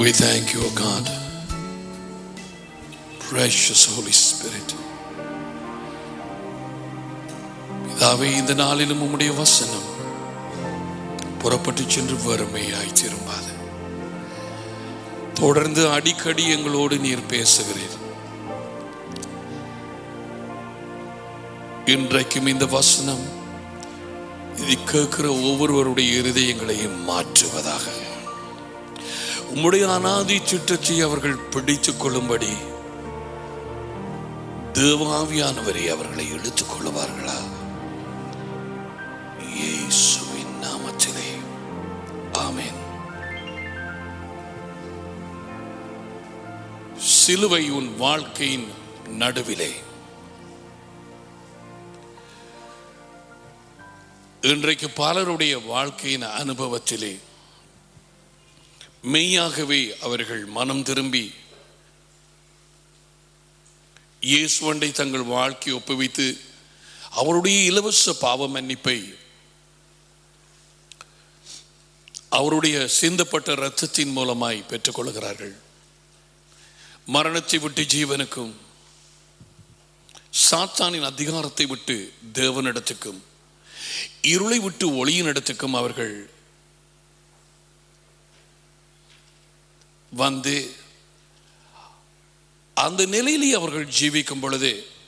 We thank you, O God. Precious Holy Spirit. பிதாவே இந்த நாளிலும் உம்முடைய வசனம் புறப்பட்டு சென்று வறுமையாய் திரும்பாது தொடர்ந்து அடிக்கடி எங்களோடு நீர் பேசுகிறீர் இன்றைக்கும் இந்த வசனம் இதை கேட்கிற ஒவ்வொருவருடைய இருதயங்களையும் மாற்றுவதாக உம்முடைய அனாதி சுற்றத்தை அவர்கள் பிடித்துக் கொள்ளும்படி தேவாவியானவரை அவர்களை இழுத்துக் கொள்ளுவார்களா இயேசுவின் நாமத்திலே ஆமென் சிலுவை உன் வாழ்க்கையின் நடுவிலே இன்றைக்கு பலருடைய வாழ்க்கையின் அனுபவத்திலே மெய்யாகவே அவர்கள் மனம் திரும்பி இயேசுவண்டை தங்கள் வாழ்க்கை ஒப்புவித்து அவருடைய இலவச பாவ மன்னிப்பை அவருடைய சிந்தப்பட்ட இரத்தத்தின் மூலமாய் பெற்றுக்கொள்கிறார்கள் மரணத்தை விட்டு ஜீவனுக்கும் சாத்தானின் அதிகாரத்தை விட்டு தேவனிடத்துக்கும் இருளை விட்டு ஒளியின் இடத்துக்கும் அவர்கள் வந்து அந்த நிலையிலே அவர்கள் ஜீவிக்கும் பொழுது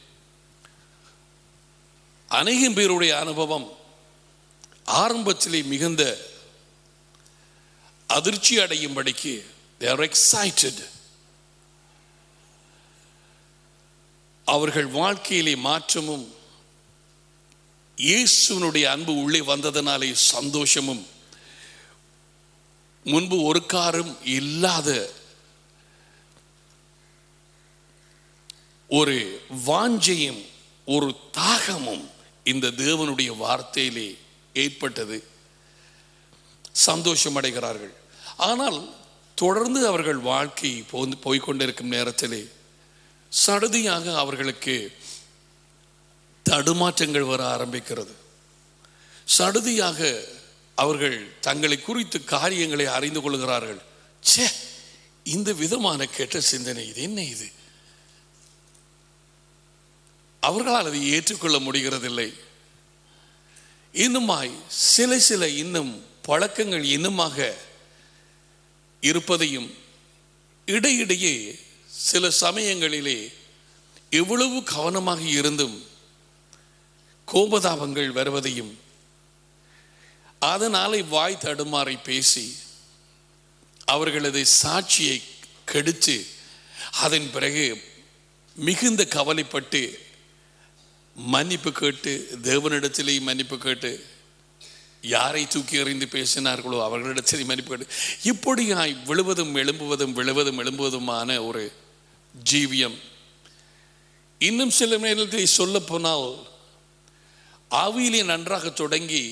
அநேகம் பேருடைய அனுபவம் ஆரம்பத்திலே மிகுந்த அதிர்ச்சி அடையும்படிக்கு they are excited அவர்கள் வாழ்க்கையிலே மாற்றமும் இயேசுனுடைய அன்பு உள்ளே வந்ததனாலே சந்தோஷமும் முன்பு ஒரு காரும் இல்லாத ஒரு வாஞ்சையும் ஒரு தாகமும் இந்த தேவனுடைய வார்த்தையிலே ஏற்பட்டது சந்தோஷம் அடைகிறார்கள் ஆனால் தொடர்ந்து அவர்கள் வாழ்க்கை போந்து போய்கொண்டிருக்கும் நேரத்திலே சடுதியாக அவர்களுக்கு தடுமாற்றங்கள் வர ஆரம்பிக்கிறது சடுதியாக அவர்கள் தங்களை குறித்து காரியங்களை அறிந்து கொள்கிறார்கள் ச்சே இந்த விதமான கெட்ட சிந்தனை இது என்ன இது அவர்களால் அதை ஏற்றுக்கொள்ள முடிகிறதில்லை இன்னுமாய் சில சில இன்னும் பழக்கங்கள் இன்னுமாக இருப்பதையும் இடையிடையே சில சமயங்களிலே எவ்வளவு கவனமாக இருந்தும் கோபதாபங்கள் வருவதையும் அதனாலே வாய் தடுமாறி பேசி அவர்களது சாட்சியை கெடுத்து அதன் பிறகு மிகுந்த கவலைப்பட்டு மன்னிப்பு கேட்டு தேவனிடத்திலே மன்னிப்பு கேட்டு யாரை தூக்கி எறிந்து பேசினார்களோ அவர்களிடத்திலே மன்னிப்பு கேட்டு இப்படியாய் விழுவதும் எழும்புவதும் விழுவதும் எழும்புவதுமான ஒரு ஜீவியம் இன்னும் சில நேரத்தில் சொல்ல போனால் ஆவியிலே நன்றாக தொடங்கி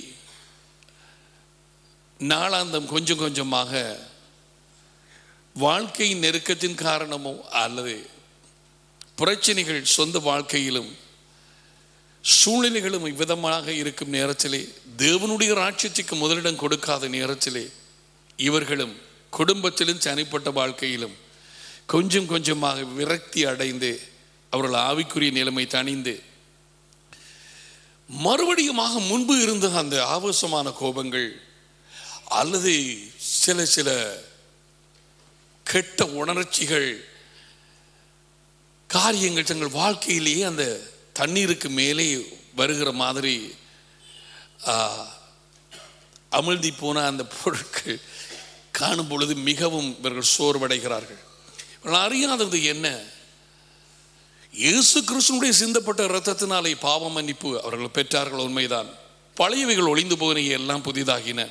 நாளாந்தம் கொஞ்சம் கொஞ்சமாக வாழ்க்கை நெருக்கத்தின் காரணமோ அல்லது பிரச்சனைகள் சொந்த வாழ்க்கையிலும் சூழ்நிலைகளும் இவ்விதமாக இருக்கும் நேரத்திலே தேவனுடைய ராட்சியத்துக்கு முதலிடம் கொடுக்காத நேரத்திலே இவர்களும் குடும்பத்திலும் தனிப்பட்ட வாழ்க்கையிலும் கொஞ்சம் கொஞ்சமாக விரக்தி அடைந்து அவர்கள் ஆவிக்குரிய நிலைமை தணிந்து மறுபடியுமாக முன்பு இருந்த அந்த ஆவேசமான கோபங்கள் அல்லது சில சில கெட்ட உணர்ச்சிகள் காரியங்கள் தங்கள் வாழ்க்கையிலேயே அந்த தண்ணீருக்கு மேலே வருகிற மாதிரி ஆ, அமிழ்தி போன அந்த பொருட்கள் காணும் பொழுது மிகவும் இவர்கள் சோர்வடைகிறார்கள் இவர்கள் அறியாதது என்ன இயேசு கிறிஸ்துனுடைய சிந்தப்பட்ட இரத்தத்தினாலே பாவ மன்னிப்பு அவர்கள் பெற்றார்கள் உண்மைதான் பழையவைகள் ஒளிந்து போகின எல்லாம் புதிதாகின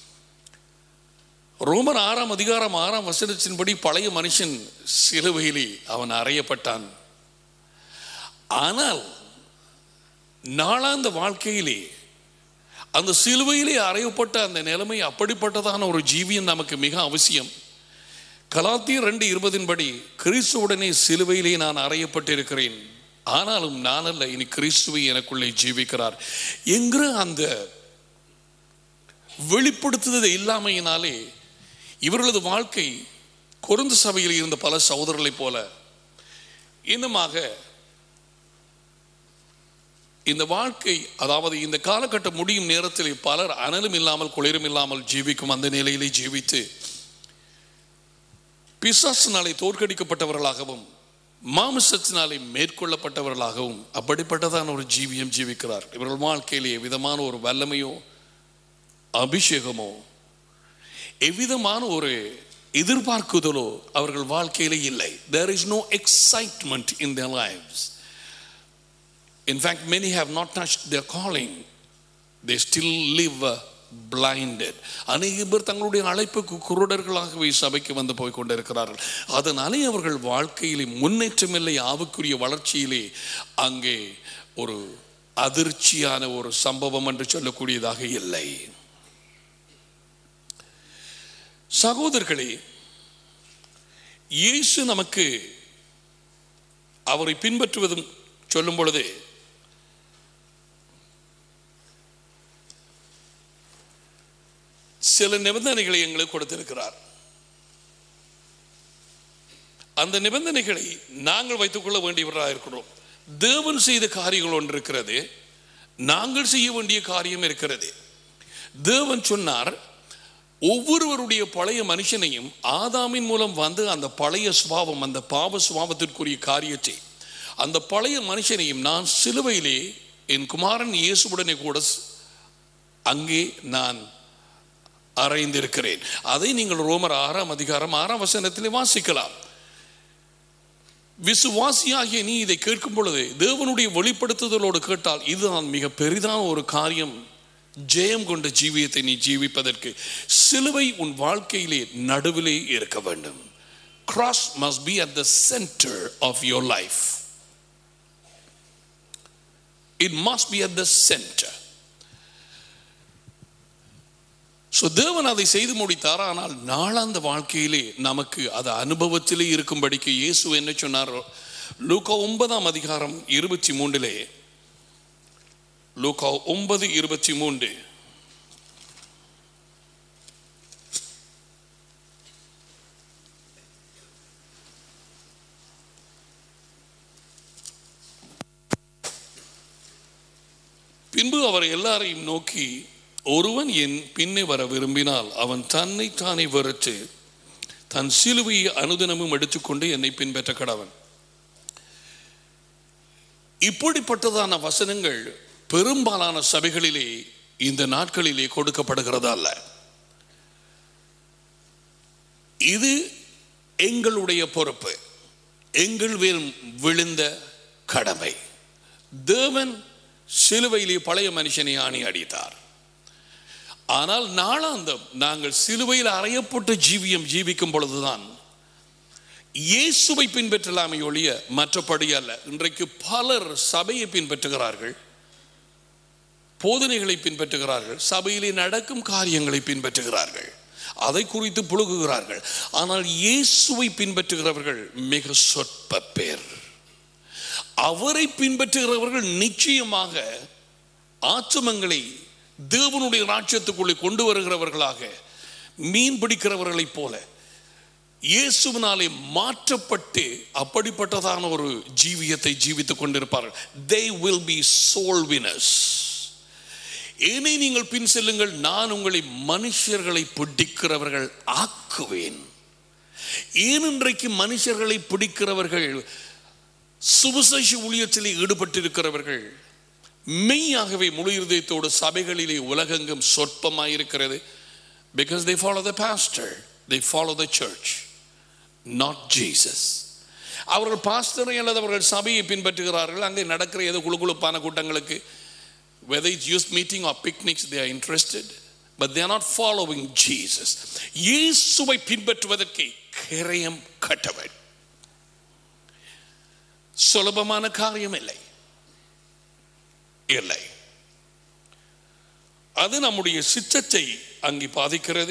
ரோமர் ஆறாம் அதிகாரம் ஆறாம் வசனத்தின்படி பழைய மனுஷன் சிலுவையிலே அவன் அறையப்பட்டான் ஆனால் நாளாந்த வாழ்க்கையிலே அந்த சிலுவையிலே அறையப்பட்ட அந்த நிலைமை அப்படிப்பட்டதான ஒரு ஜீவியம் நமக்கு மிக அவசியம் கலாத்தியர் ரெண்டு இருபதின்படி கிறிஸ்துவுடனே சிலுவையிலே நான் அறையப்பட்டிருக்கிறேன் ஆனாலும் நான் அல்ல இனி கிறிஸ்துவை எனக்குள்ளே ஜீவிக்கிறார் என்கிற அந்த வெளிப்படுத்துதல் இல்லாமையினாலே இவர்களது வாழ்க்கை கொருந்து சபையில் இருந்த பல சகோதரர்களைப் போல இன்னுமாக இந்த வாழ்க்கை அதாவது இந்த காலகட்டம் முடியும் நேரத்தில் பலர் அனலும் இல்லாமல் குளிரும் இல்லாமல் ஜீவிக்கும் அந்த நிலையிலே ஜீவித்து பிசாசினாலே தோற்கடிக்கப்பட்டவர்களாகவும் மாமிசத்தினாலே மேற்கொள்ளப்பட்டவர்களாகவும் அப்படிப்பட்டதான ஒரு ஜீவியம் ஜீவிக்கிறார் இவர்கள் வாழ்க்கையிலே எவ்விதமான ஒரு வல்லமையோ அபிஷேகமோ எவ்விதமான ஒரு எதிர்பார்க்குதலோ அவர்கள் வாழ்க்கையிலே இல்லை there is no excitement in their lives in fact many have not touched their calling they still live uh, blinded அநேக பேர் தங்களுடைய அழைப்புக்கு குருடர்களாகவே சபைக்கு வந்து போய் கொண்டிருக்கிறார்கள் அதனாலே அவர்கள் வாழ்க்கையிலே முன்னேற்றமில்லை ஆவுக்குரிய வளர்ச்சியிலே அங்கே ஒரு அதிர்ச்சியான ஒரு சம்பவம் என்று சொல்லக்கூடியதாக இல்லை சகோதரர்களே இயேசு நமக்கு அவரை பின்பற்றுவதும் சொல்லும் பொழுது சில நிபந்தனைகளை எங்களுக்கு கொடுத்திருக்கிறார் அந்த நிபந்தனைகளை நாங்கள் வைத்துக் கொள்ள வேண்டியவராக இருக்கிறோம் தேவன் செய்த காரியங்கள் ஒன்று இருக்கிறது நாங்கள் செய்ய வேண்டிய காரியம் இருக்கிறது தேவன் சொன்னார் ஒவ்வொருவருடைய பழைய மனுஷனையும் ஆதாமின் மூலம் வந்து அந்த பழைய சுபாவம் அந்த பாவ சுபாவத்திற்குரிய காரியத்தை அந்த பழைய மனுஷனையும் நான் சிலுவையிலே என் குமாரன் இயேசுவுடனே கூட ஸ்- அங்கே நான் அறைந்திருக்கிறேன் அதை நீங்கள் ரோமர் ஆறாம் அதிகாரம் ஆறாம் வசனத்திலே வாசிக்கலாம் விசுவாசியாகிய நீ இதை கேட்கும் பொழுது தேவனுடைய வெளிப்படுத்துதலோடு கேட்டால் இதுதான் மிக பெரிதான ஒரு காரியம் ஜெயம் கொண்ட ஜீவியத்தை நீ ஜீவிப்பதற்கு சிலுவை உன் வாழ்க்கையிலே நடுவிலே இருக்க வேண்டும் cross must be at the center of your life it must be at the center so தேவன் அதை செய்து முடித்தார் ஆனால் நாளாந்த வாழ்க்கையிலே நமக்கு அது அனுபவத்திலே இருக்கும்படிக்கு இயேசு என்ன சொன்னார் லூக்கா ஒன்பதாம் அதிகாரம் இருபத்தி மூன்றிலே லூக்கா ஒன்பது இருபத்தி மூன்று பின்பு அவர் எல்லாரையும் நோக்கி ஒருவன் என் பின்னே வர விரும்பினால் அவன் தன்னை தானே வெறுத்து தன் சிலுவையை அனுதினமும் எடுத்துக்கொண்டு என்னை பின்பற்ற கடவன் இப்படிப்பட்டதான வசனங்கள் பெரும்பாலான சபைகளிலே இந்த நாட்களிலே கொடுக்கப்படுகிறதா அல்ல இது எங்களுடைய பொறுப்பு எங்கள் மேல் விழுந்த கடமை தேவன் சிலுவையிலே பழைய மனுஷனை ஆணி அடித்தார் ஆனால் நாளாந்தம் நாங்கள் சிலுவையில் அறையப்பட்ட ஜீவியம் ஜீவிக்கும் பொழுதுதான் இயேசுவை பின்பற்றலாமே ஒழிய மற்றபடி அல்ல இன்றைக்கு பலர் சபையை பின்பற்றுகிறார்கள் போதனைகளை பின்பற்றுகிறார்கள் சபையிலே நடக்கும் காரியங்களை பின்பற்றுகிறார்கள் அதை குறித்து புழுகுகிறார்கள் ஆனால் இயேசுவை பின்பற்றுகிறவர்கள் மிக சொற்ப பேர் அவரை பின்பற்றுகிறவர்கள் நிச்சயமாக ஆச்சமங்களை தேவனுடைய ராஜ்யத்துக்குள்ளே கொண்டு வருகிறவர்களாக மீன் பிடிக்கிறவர்களைப் போல இயேசுவினாலே மாற்றப்பட்டு அப்படிப்பட்டதான ஒரு ஜீவியத்தை ஜீவித்துக் கொண்டிருப்பார்கள் they will be soul winners என்னை நீங்கள் பின் செல்லுங்கள் நான் உங்களை மனுஷர்களை பிடிக்கிறவர்கள் ஆக்குவேன் ஏன் இன்றைக்கு மனுஷர்களை பிடிக்கிறவர்கள் சுவிசேஷ ஊழியத்திலே ஈடுபட்டிருக்கிறவர்கள் மெய்யாகவே முழு இருதயத்தோடு சபைகளிலே உலகெங்கும் சொற்பமாயிருக்கிறது because they follow the pastor they follow the church not Jesus அவர்கள் பாஸ்டரை அல்லது அவர்கள் சபையை பின்பற்றுகிறார்கள் அங்கே நடக்கிற ஏதோ குழுகுழுப்பான கூட்டங்களுக்கு whether it's youth meeting or picnics they are interested but they are not following Jesus இயேசுவை பின்பற்றுவதற்கு கிரயம் கட்டவன் சுலபமான காரியம் இல்லை இல்லை அது நம்முடைய சித்தத்தை அங்கே பாதிக்கிறது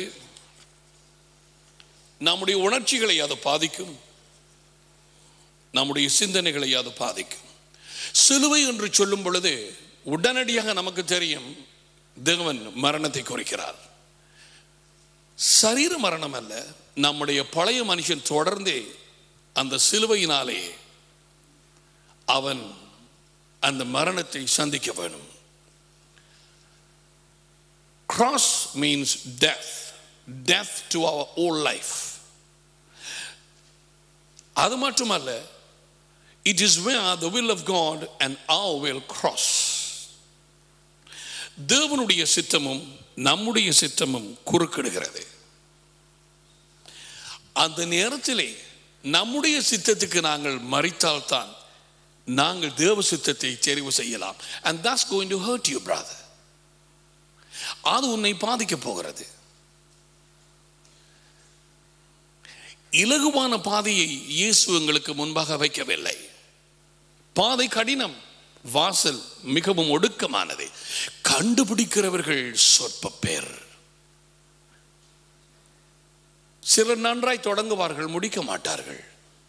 நம்முடைய உணர்ச்சிகளை அது பாதிக்கும் நம்முடைய சிந்தனைகளை அது பாதிக்கும் சிலுவை என்று சொல்லும் பொழுது உடனடியாக நமக்கு தெரியும் தேவன் மரணத்தை குறிக்கிறார் சரீர மரணம் அல்ல நம்முடைய பழைய மனுஷன் தொடர்ந்தே அந்த சிலுவையினாலே அவன் அந்த மரணத்தை சந்திக்க வேணும் cross means death death to அவர் ஓல் லைஃப் அது மட்டுமல்ல it is where the will of God and our will cross தேவனுடைய சித்தமும் நம்முடைய சித்தமும் குறுக்கிடுகிறது அந்த நேரத்திலே நம்முடைய சித்தத்துக்கு நாங்கள் மறித்தால்தான் நாங்கள் தேவ சித்தத்தை தெரிவு செய்யலாம் and that's going to hurt you brother அது உன்னை பாதிக்க போகிறது இலகுவான பாதையை இயேசு எங்களுக்கு முன்பாக வைக்கவில்லை பாதை கடினம் வாசல் மிகவும் ஒடுக்கமானது கண்டுபிடிக்கிறவர்கள் சொற்ப பேர் சிலர் நன்றாய் தொடங்குவார்கள் முடிக்க மாட்டார்கள்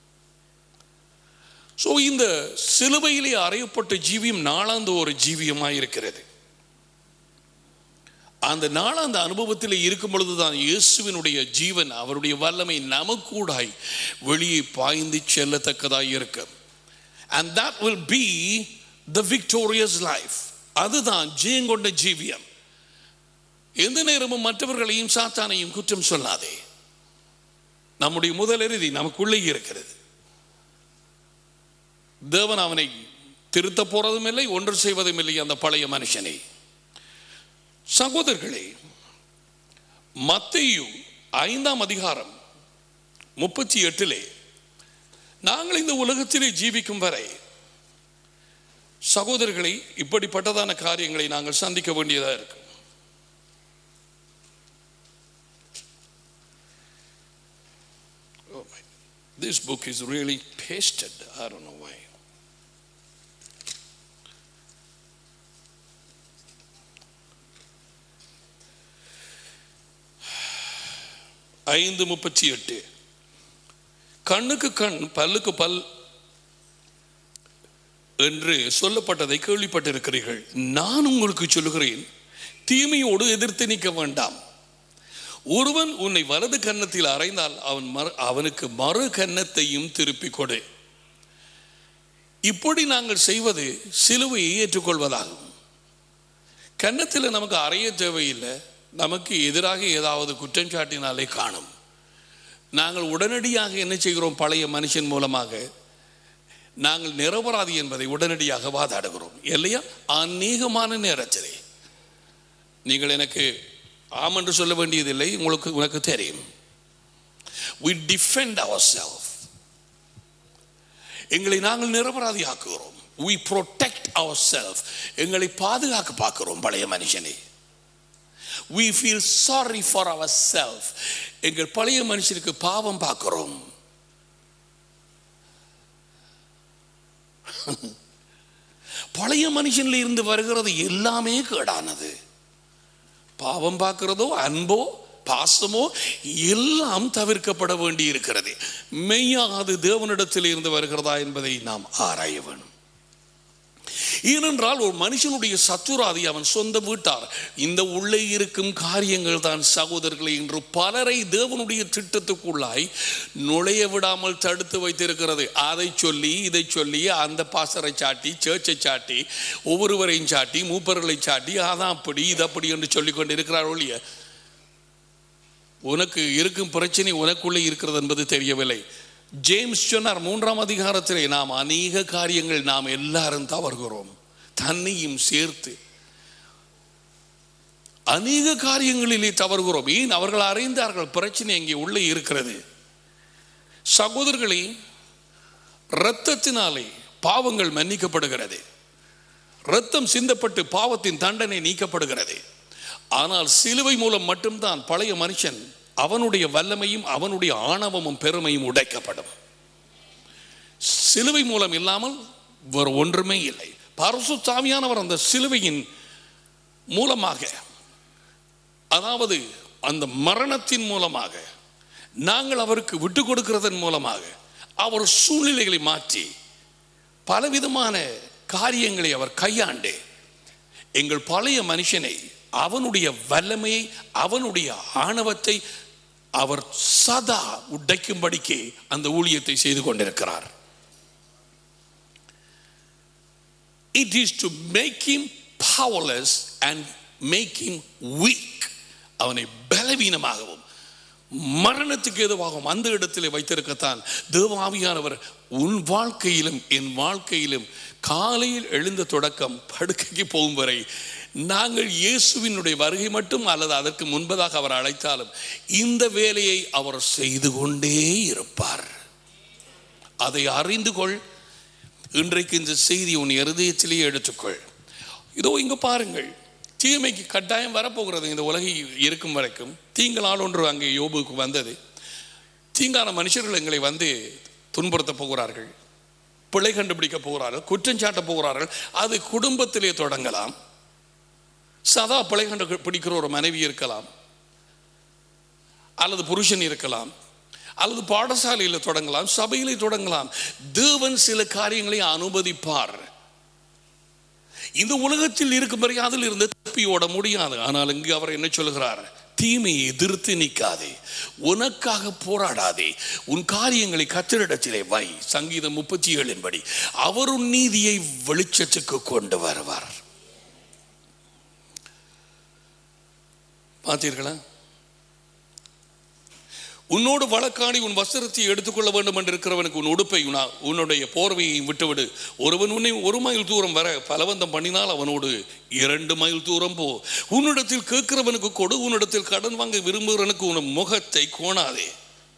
ஸோ இந்த சிலுவையிலே அறையப்பட்ட ஜீவியம் நாளாந்த ஒரு ஜீவியமாய் இருக்கிறது அந்த நாளாந்த அனுபவத்தில் இருக்கும் பொழுதுதான் இயேசுவினுடைய ஜீவன் அவருடைய வல்லமை நமக்கூடாய் வெளியே பாய்ந்து செல்லத்தக்கதாய் இருக்கும் and that will be the victorious life அதுதான் ஜெயங்கொண்ட ஜீவியம் எந்த நேரமும் மற்றவர்களையும் சாத்தானையும் குற்றம் சொல்லாதே நம்முடைய முதல் இறுதி நமக்குள்ளே இருக்கிறது தேவன் அவனை திருத்த போறதும் இல்லை ஒன்று செய்வதும் இல்லை அந்த பழைய மனுஷனை சகோதரர்களே மத்தையு ஐந்தாம் அதிகாரம் முப்பத்தி எட்டிலே நாங்கள் இந்த உலகத்திலே ஜீவிக்கும் வரை சகோதரர்களை இப்படிப்பட்டதான காரியங்களை நாங்கள் சந்திக்க வேண்டியதா இருக்கு Oh my. This book is really pasted. I don't know why. ஐந்து முப்பத்தி எட்டு கண்ணுக்கு கண் பல்லுக்கு பல் என்று சொல்லப்பட்டதை கேள்விப்பட்டிருக்கிறீர்கள் நான் உங்களுக்கு சொல்லுகிறேன் தீமையோடு எதிர்த்து நிற்க வேண்டாம் ஒருவன் உன்னை வலது கன்னத்தில் அறைந்தால் அவன் மறு அவனுக்கு மறு கன்னத்தையும் திருப்பிக் கொடு இப்படி நாங்கள் செய்வது சிலுவையை ஏற்றுக்கொள்வதாகும் கன்னத்தில் நமக்கு அறைய தேவையில்லை நமக்கு எதிராக ஏதாவது குற்றம் சாட்டினாலே காணும் நாங்கள் உடனடியாக என்ன செய்கிறோம் பழைய மனுஷன் மூலமாக நாங்கள் நிரபராதி என்பதை உடனடியாக வாதாடுகிறோம் இல்லையா அநேகமான நேரத்திலே நீங்கள் எனக்கு ஆம் என்று சொல்ல வேண்டியதில்லை உங்களுக்கு உனக்கு தெரியும் we defend ourselves எங்களை நாங்கள் நிரபராதி ஆக்குகிறோம் we protect ourselves எங்களை பாதுகாக்க பார்க்கிறோம் பழைய மனுஷனை we feel sorry for ourselves எங்கள் பழைய மனுஷனுக்கு பாவம் பார்க்கிறோம் பழைய மனுஷன்ல இருந்து வருகிறது எல்லாமே கேடானது பாவம் பார்க்கிறதோ அன்போ பாசமோ எல்லாம் தவிர்க்கப்பட வேண்டி இருக்கிறது மெய்யாக அது தேவனிடத்தில் இருந்து வருகிறதா என்பதை நாம் ஆராய வேணும் ஏனென்றால் ஒரு மனுஷனுடைய சத்துராதி அவன் சொந்த வீட்டார் இந்த உள்ளே இருக்கும் காரியங்கள் தான் சகோதரர்களை இன்று பலரை தேவனுடைய திட்டத்துக்குள்ளாய் நுழைய விடாமல் தடுத்து வைத்திருக்கிறது அதை சொல்லி இதை சொல்லி அந்த பாசரை சாட்டி சேர்ச்சை சாட்டி ஒவ்வொருவரையும் சாட்டி மூப்பர்களை சாட்டி அதான் அப்படி இது அப்படி என்று சொல்லிக் கொண்டு இருக்கிறார் ஒழிய உனக்கு இருக்கும் பிரச்சனை உனக்குள்ளே இருக்கிறது என்பது தெரியவில்லை ஜேம்ஸ் சொன்னார் மூன்றாம் அதிகாரத்திலே நாம் அநேக காரியங்கள் நாம் எல்லாரும் தவறுகிறோம் தன்னையும் சேர்த்து அநேக காரியங்களிலே தவறுகிறோம் ஏன் அவர்கள் அறிந்தார்கள் பிரச்சனை இங்கே உள்ளே இருக்கிறது சகோதரர்களே இரத்தத்தினாலே பாவங்கள் மன்னிக்கப்படுகிறது இரத்தம் சிந்தப்பட்டு பாவத்தின் தண்டனை நீக்கப்படுகிறது ஆனால் சிலுவை மூலம் மட்டும்தான் பழைய மனுஷன் அவனுடைய வல்லமையும் அவனுடைய ஆணவமும் பெருமையும் உடைக்கப்படும் சிலுவை மூலம் இல்லாமல் வேறு ஒன்றுமே இல்லை பரசு சாமியானவர் அந்த சிலுவையின் மூலமாக அதாவது அந்த மரணத்தின் மூலமாக நாங்கள் அவருக்கு விட்டு கொடுக்கிறதன் மூலமாக அவர் சூழ்நிலைகளை மாற்றி பலவிதமான காரியங்களை அவர் கையாண்டு எங்கள் பழைய மனுஷனை அவனுடைய வல்லமையை அவனுடைய ஆணவத்தை அவர் சதா உடைக்கும்படிக்கு அந்த ஊழியத்தை செய்து கொண்டிருக்கிறார் it is to make him powerless and make him weak அவனை பலவீனமாகவும் மரணத்துக்கு எதுவாகவும் அந்த இடத்திலே வைத்திருக்கத்தான் தேவாவியானவர் உன் வாழ்க்கையிலும் என் வாழ்க்கையிலும் காலையில் எழுந்த தொடக்கம் படுக்கைக்கு போகும் வரை நாங்கள் இயேசுவினுடைய வருகை மட்டும் அல்லது அதற்கு முன்பதாக அவர் அழைத்தாலும் இந்த வேலையை அவர் செய்து கொண்டே இருப்பார் அதை அறிந்து கொள் இன்றைக்கு இந்த செய்தி உன் இருதயத்திலேயே எடுத்துக்கொள் இதோ இங்க பாருங்கள் தீமைக்கு கட்டாயம் வரப்போகிறது இந்த உலகில் இருக்கும் வரைக்கும் தீங்களால் ஒன்று அங்கே யோபுக்கு வந்தது தீங்கான மனுஷர்கள் எங்களை வந்து துன்புறுத்த போகிறார்கள் பிழை கண்டுபிடிக்க போகிறார்கள் குற்றம் சாட்ட போகிறார்கள் அது குடும்பத்திலே தொடங்கலாம் சதா பிழை கண்டு பிடிக்கிற ஒரு மனைவி இருக்கலாம் அல்லது புருஷன் இருக்கலாம் அல்லது பாடசாலையில் தொடங்கலாம் சபையிலே தொடங்கலாம் தேவன் சில காரியங்களை அனுமதிப்பார் இந்த உலகத்தில் இருக்கும் வரை அதில் இருந்து தப்பி ஓட முடியாது ஆனால் இங்கு அவர் என்ன சொல்கிறார் தீமையை எதிர்த்து நிற்காதே உனக்காக போராடாதே உன் காரியங்களை கத்திரிடத்திலே வை சங்கீதம் முப்பத்தி ஏழின் படி அவர் உன் நீதியை வெளிச்சத்துக்கு கொண்டு வருவார் பார்த்தீர்களா உன்னோடு வழக்காடி உன் வஸ்திரத்தை எடுத்துக்கொள்ள வேண்டும் என்று இருக்கிறவனுக்கு உன் உடுப்பை உனா- உன்னுடைய போர்வையை விட்டுவிடு ஒருவன் உன்னை ஒரு மைல் தூரம் வர பலவந்தம் பண்ணினால் அவனோடு இரண்டு மைல் தூரம் போ உன்னிடத்தில் கேட்கிறவனுக்கு கொடு உன்னிடத்தில் கடன் வாங்க விரும்புகிறவனுக்கு உன் முகத்தை கோணாதே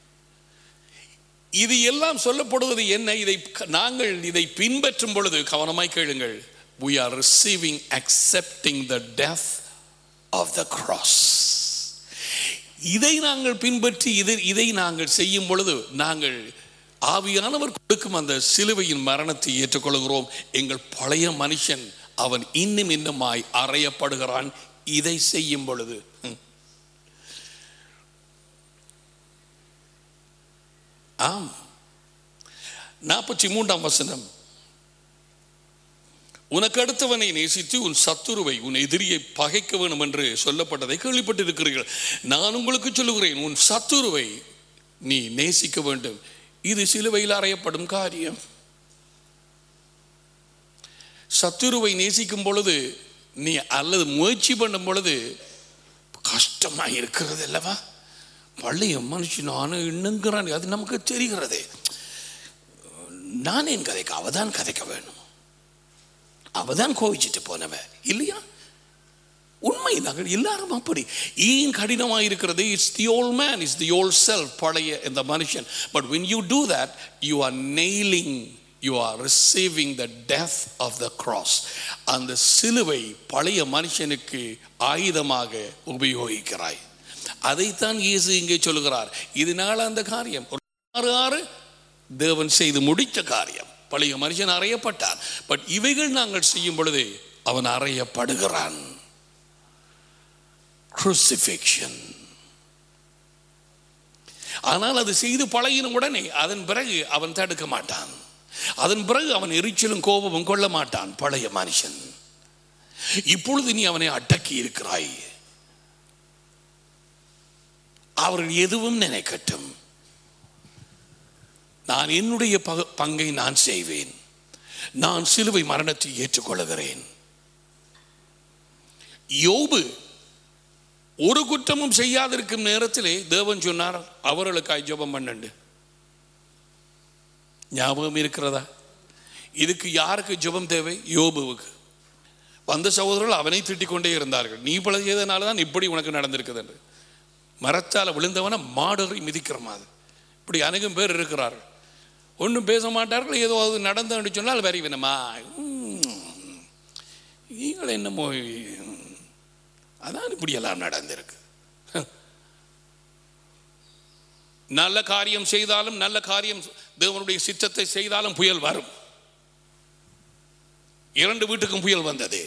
இது எல்லாம் சொல்லப்படுவது என்ன இதை க- நாங்கள் இதை பின்பற்றும் பொழுது கவனமாய் கேளுங்கள் we are receiving accepting the death of the cross இதை நாங்கள் பின்பற்றி இதை இதை நாங்கள் செய்யும் பொழுது நாங்கள் ஆவியானவர் கொடுக்கும் அந்த சிலுவையின் மரணத்தை ஏற்றுக்கொள்கிறோம் எங்கள் பழைய மனுஷன் அவன் இன்னும் இன்னுமாய் அறையப்படுகிறான் இதை செய்யும் பொழுது ம். ஆம் நாற்பத்தி மூன்றாம் வசனம் உனக்கு அடுத்தவனை நேசித்து உன் சத்துருவை உன் எதிரியை பகைக்க வேண்டும் என்று சொல்லப்பட்டதை கேள்விப்பட்டிருக்கிறீர்கள் நான் உங்களுக்கு சொல்லுகிறேன் உன் சத்துருவை நீ நேசிக்க வேண்டும் இது சிலுவையில் அறையப்படும் காரியம் சத்துருவை நேசிக்கும் பொழுது நீ அல்லது முயற்சி பண்ணும் பொழுது கஷ்டமாக இருக்கிறது அல்லவா பள்ளிய மனுஷன் நானும் இன்னுங்கிறான் அது நமக்கு தெரிகிறதே நான் என் கதைக்கு அவதான் கதைக்க வேணும் அவதான் கோவிச்சிட்டு போனவ இல்லையா உண்மை நாங்கள் எல்லாரும் அப்படி ஏன் கடினமாக இருக்கிறது it's the old man is the old self பழைய இந்த மனுஷன் but when you do that you are nailing you are receiving the death of the cross அந்த சிலுவை பழைய மனுஷனுக்கு ஆயுதமாக உபயோகிக்கிறாய் அதைத்தான் இயேசு இங்கே சொல்லுகிறார் இதனால அந்த காரியம் ஒரு ஆறு ஆறு தேவன் செய்து முடித்த காரியம் பழைய மனுஷன் அறையப்பட்டார் பட் இவைகள் நாங்கள் செய்யும் பொழுது அவன் அறையப்படுகிறான் crucifixion ஆனால் அது செய்து பழகின உடனே அதன் பிறகு அவன் தடுக்க மாட்டான் அதன் பிறகு அவன் எரிச்சலும் கோபமும் கொள்ள மாட்டான் பழைய மனுஷன் இப்பொழுது நீ அவனை அடக்கி இருக்கிறாய் அவர்கள் எதுவும் நினைக்கட்டும் நான் என்னுடைய பக- பங்கை நான் செய்வேன் நான் சிலுவை மரணத்தை ஏற்றுக்கொள்கிறேன் யோபு ஒரு குற்றமும் செய்யாதிருக்கும் நேரத்திலே தேவன் சொன்னார் அவர்களுக்காய் ஜெபம் பண்ணண்டு ஞாபகம் இருக்கிறதா இதுக்கு யாருக்கு ஜெபம் தேவை யோபுவுக்கு வந்த சகோதரர்கள் அவனை திட்டிக் கொண்டே இருந்தார்கள் நீ பழகியதனால தான் இப்படி உனக்கு நடந்திருக்குது என்று மரத்தால் விழுந்தவனை மாடரை மிதிக்கிற மாதிரி இப்படி அநேகம் பேர் இருக்கிறார்கள் ஒன்றும் பேச மாட்டார்கள் ஏதோ அது நடந்தன்னு சொன்னால் வெறி வேணுமா நீங்கள் என்னமோ அதான் இப்படியெல்லாம் நடந்திருக்கு நல்ல காரியம் செய்தாலும் நல்ல காரியம் தேவனுடைய சித்தத்தை செய்தாலும் புயல் வரும் இரண்டு வீட்டுக்கும் புயல் வந்தது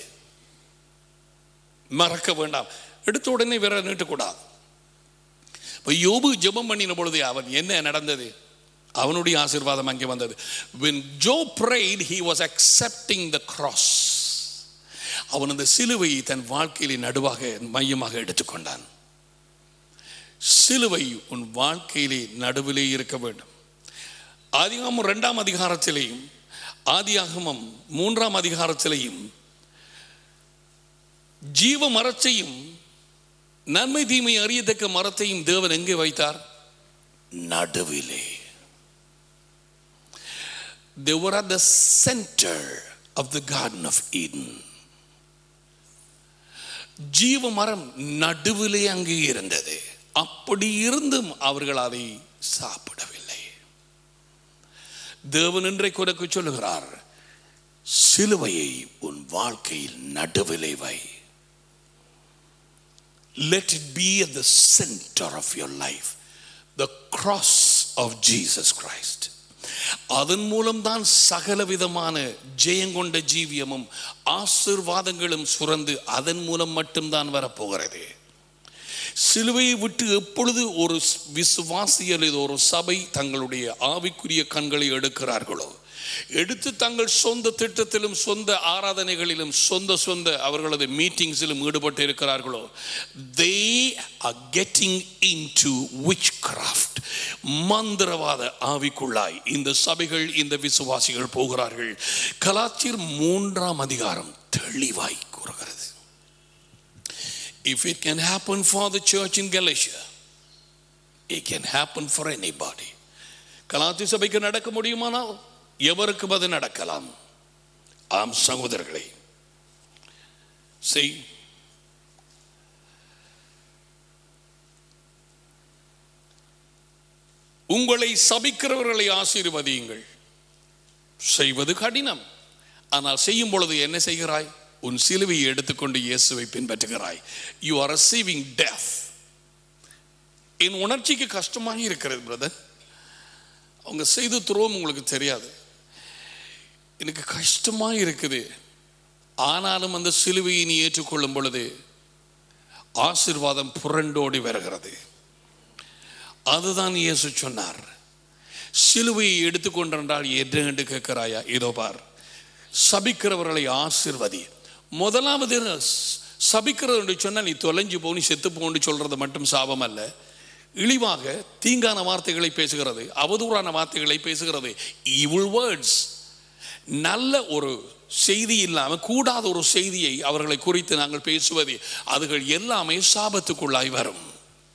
மறக்க வேண்டாம் எடுத்த உடனே வேற நீட்டக்கூடாது இப்போ யோபு ஜெபம் பண்ணின பொழுது அவன் என்ன நடந்தது அவனுடைய ஆசீர்வாதம் அங்கே வந்தது when Job prayed he was accepting the cross அவன் அந்த சிலுவையை தன் வாழ்க்கையிலே நடுவாக மையமாக எடுத்துக்கொண்டான் சிலுவை உன் வாழ்க்கையிலே நடுவிலே இருக்க வேண்டும் ஆதிகாமம் இரண்டாம் அதிகாரத்திலேயும் ஆதியாகமம் மூன்றாம் அதிகாரத்திலேயும் ஜீவ மரத்தையும் நன்மை தீமை அறியத்தக்க மரத்தையும் தேவன் எங்கே வைத்தார் நடுவிலே They were at the center of the Garden of Eden. ஜீவ மரம் நடுவிலே அங்கே இருந்தது அப்படி இருந்தும் அவர்கள் அதை சாப்பிடவில்லை தேவன் இன்றைக்கு உனக்கு சொல்லுகிறார் சிலுவையை உன் வாழ்க்கையில் நடுவிலே வை let it be at the center of your life the cross of Jesus Christ அதன் மூலம்தான் சகல விதமான ஜெயங்கொண்ட ஜீவியமும் ஆசிர்வாதங்களும் சுரந்து அதன் மூலம் மட்டும்தான் வரப்போகிறது சிலுவையை விட்டு எப்பொழுது ஒரு விசுவாசி அல்லது ஒரு சபை தங்களுடைய ஆவிக்குரிய கண்களை எடுக்கிறார்களோ எடுத்து தங்கள் சொந்த திட்டத்திலும் சொந்த ஆராதனைகளிலும் சொந்த சொந்த அவர்களது மீட்டிங்ஸிலும் ஈடுபட்டு இருக்கிறார்களோ they are getting into witchcraft மந்திரவாத ஆவிக்குள்ளாய் இந்த சபைகள் இந்த விசுவாசிகள் போகிறார்கள் கலாச்சியர் மூன்றாம் அதிகாரம் தெளிவாய் கூறுகிறது If it can happen for the church in Galatia, it can happen for anybody. கலாத்தி சபைக்கு நடக்க முடியுமானால் எவருக்கும் அது நடக்கலாம் ஆம் சகோதரர்களே செய் உங்களை சபிக்கிறவர்களை ஆசீர்வதியுங்கள் செய்வது கடினம் ஆனால் செய்யும் பொழுது என்ன செய்கிறாய் உன் சிலுவையை எடுத்துக்கொண்டு இயேசுவை பின்பற்றுகிறாய் யூ ஆர் ரிசீவிங் டெஃப் என் உணர்ச்சிக்கு கஷ்டமாக இருக்கிறது பிரதர் அவங்க செய்து துரோகம் உங்களுக்கு தெரியாது எனக்கு கஷ்டமாக இருக்குது ஆனாலும் அந்த சிலுவையை நீ ஏற்றுக்கொள்ளும் பொழுது ஆசிர்வாதம் புரண்டோடி வருகிறது அதுதான் இயேசு சொன்னார் சிலுவையை எடுத்துக்கொண்டால் என்ன என்று கேட்கிறாயா இதோ பார் சபிக்கிறவர்களை ஆசிர்வதி முதலாவது சபிக்கிறது என்று சொன்னால் நீ தொலைஞ்சு போ நீ செத்து போன்னு சொல்றது மட்டும் சாபம் அல்ல இழிவாக தீங்கான வார்த்தைகளை பேசுகிறது அவதூறான வார்த்தைகளை பேசுகிறது ஈவில் வேர்ட்ஸ் நல்ல ஒரு செய்தி இல்லாமல் கூடாத ஒரு செய்தியை அவர்களை குறித்து நாங்கள் பேசுவது அதுகள் எல்லாமே சாபத்துக்குள்ளாய் வரும்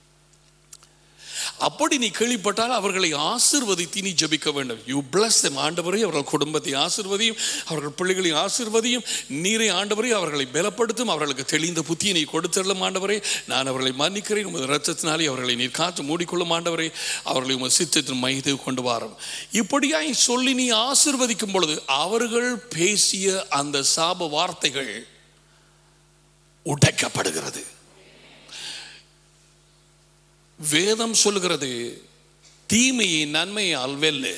அப்படி நீ கேள்விப்பட்டால் அவர்களை ஆசிர்வதித்து நீ ஜபிக்க வேண்டும் யூ பிளஸ் தம் ஆண்டவரை அவர்கள் குடும்பத்தை ஆசிர்வதியும் அவர்கள் பிள்ளைகளை ஆசிர்வதியும் நீரை ஆண்டவரை அவர்களை பலப்படுத்தும் அவர்களுக்கு தெளிந்த புத்தியை நீ கொடுத்தள்ளும் ஆண்டவரை நான் அவர்களை மன்னிக்கிறேன் உமது ரத்தத்தினாலே அவர்களை நீர் காற்று மூடிக்கொள்ளும் ஆண்டவரை அவர்களை உமது சித்தத்தின் மையத்தை கொண்டு வாரும் இப்படியாய் சொல்லி நீ ஆசிர்வதிக்கும் பொழுது அவர்கள் பேசிய அந்த சாப வார்த்தைகள் உடைக்கப்படுகிறது வேதம் சொல்கிறது தீமையை நன்மையால் வெல்லு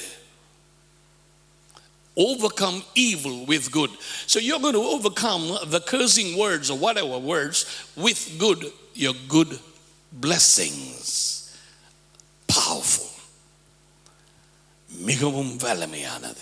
overcome evil with good. So you're going to overcome the cursing words or whatever words with good, your good blessings. Powerful. மிகவும் வல்லமையானது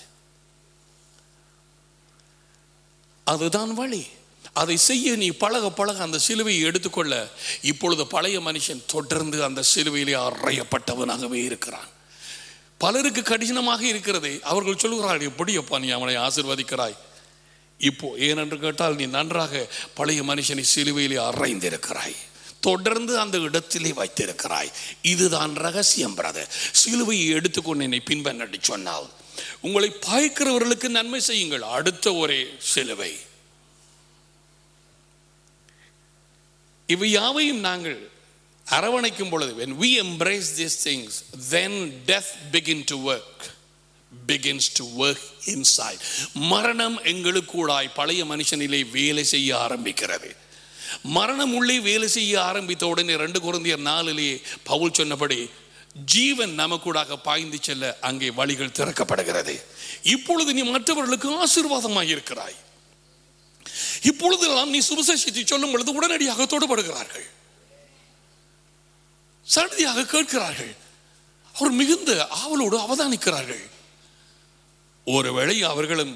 அதுதான் வழி அதை செய்ய நீ பழக பழக அந்த சிலுவையை எடுத்துக்கொள்ள இப்பொழுது பழைய மனுஷன் தொடர்ந்து அந்த சிலுவையிலே அறையப்பட்டவனாகவே இருக்கிறான் பலருக்கு கடினமாக இருக்கிறது அவர்கள் சொல்லுகிறார்கள் எப்படி அப்பா நீ அவனை ஆசிர்வதிக்கிறாய் இப்போ ஏனென்று கேட்டால் நீ நன்றாக பழைய மனுஷனை சிலுவையிலே அறைந்திருக்கிறாய் தொடர்ந்து அந்த இடத்திலே வைத்திருக்கிறாய் இதுதான் ரகசியம் பிரதர் சிலுவையை எடுத்துக்கொண்டு என்னை பின்பற்றி சொன்னால் உங்களை பாய்க்கிறவர்களுக்கு நன்மை செய்யுங்கள் அடுத்த ஒரே சிலுவை இவை யாவையும் நாங்கள் அரவணைக்கும் பொழுது when we embrace these things then death begin to work begins to work inside மரணம் எங்களுக்கூடாய் பழைய மனுஷனிலே வேலை செய்ய ஆரம்பிக்கிறது மரணம் உள்ளே வேலை செய்ய ஆரம்பித்த உடனே ரெண்டு குழந்தையர் நாளிலேயே பவுல் சொன்னபடி ஜீவன் நமக்கூடாக பாய்ந்து செல்ல அங்கே வழிகள் திறக்கப்படுகிறது இப்பொழுது நீ மற்றவர்களுக்கு ஆசீர்வாதமாக இருக்கிறாய் இப்பொழுதெல்லாம் நீ சுவிசேஷத்தை சொல்லும் பொழுது உடனடியாக தொடுபடுகிறார்கள் சடதியாக கேட்கிறார்கள் அவர் மிகுந்த ஆவலோடு அவதானிக்கிறார்கள் ஒருவேளை அவர்களும்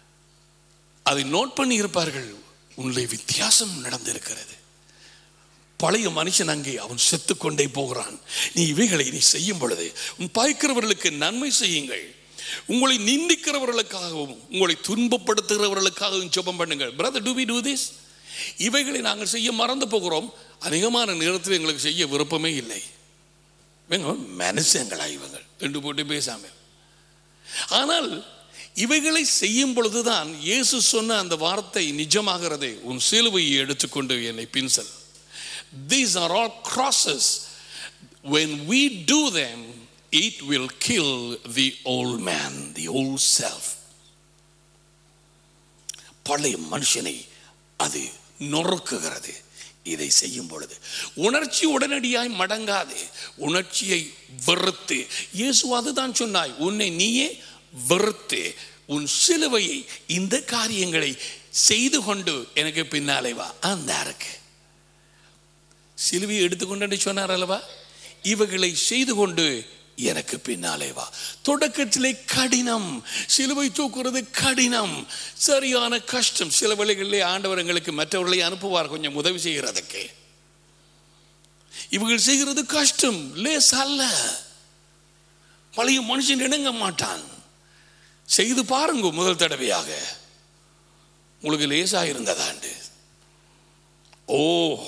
அதை நோட் பண்ணி இருப்பார்கள் உன்னுடைய வித்தியாசம் நடந்திருக்கிறது பழைய மனுஷன் அங்கே அவன் செத்து கொண்டே போகிறான் நீ இவைகளை நீ செய்யும் பொழுது உன் பாய்க்கிறவர்களுக்கு நன்மை செய்யுங்கள் உங்களை நிந்திக்கிறவர்களுக்காகவும் உங்களை துன்பப்படுத்துகிறவர்களுக்காகவும் ஜெபம் பண்ணுங்கள் brother do we do this இவைகளை நாங்கள் செய்ய மறந்து போகிறோம் அதிகமான நேரத்தில் எங்களுக்கு செய்ய விருப்பமே இல்லை இவங்க மனுஷங்களா இவங்க ரெண்டு போட்டு பேசாமல் ஆனால் இவைகளை செய்யும் பொழுதுதான் இயேசு சொன்ன அந்த வார்த்தை நிஜமாகிறது உன் சிலுவையை எடுத்துக்கொண்டு என்னை பின்சல் these are all crosses when we do them it will kill the old man the old self பழைய மனுஷனை அது நொறுக்குகிறது இதை செய்யும் பொழுது உணர்ச்சி உடனடியாய் மடங்காது உணர்ச்சியை வெறுத்து இயேசு அதுதான் சொன்னாய் உன்னை நீயே வெறுத்து உன் சிலுவையை இந்த காரியங்களை செய்து கொண்டு எனக்கு பின்னாலே வா அந்த இருக்கு சிலுவையை எடுத்துக்கொண்டு சொன்னார் அல்லவா இவைகளை செய்து கொண்டு எனக்கு பின்னாலே வா தொடக்கத்திலே கடினம் சிலுவை தூக்குறது கடினம் சரியான கஷ்டம் சில வேளைகளிலே ஆண்டவர் எங்களுக்கு மற்றவர்களை அனுப்புவார் கொஞ்சம் உதவி செய்கிறதுக்கு இவர்கள் செய்கிறது கஷ்டம் லேஸ் அல்ல பழைய மனுஷன் இணங்க மாட்டான் செய்து பாருங்க முதல் தடவையாக உங்களுக்கு லேசா இருந்ததாண்டு ஓ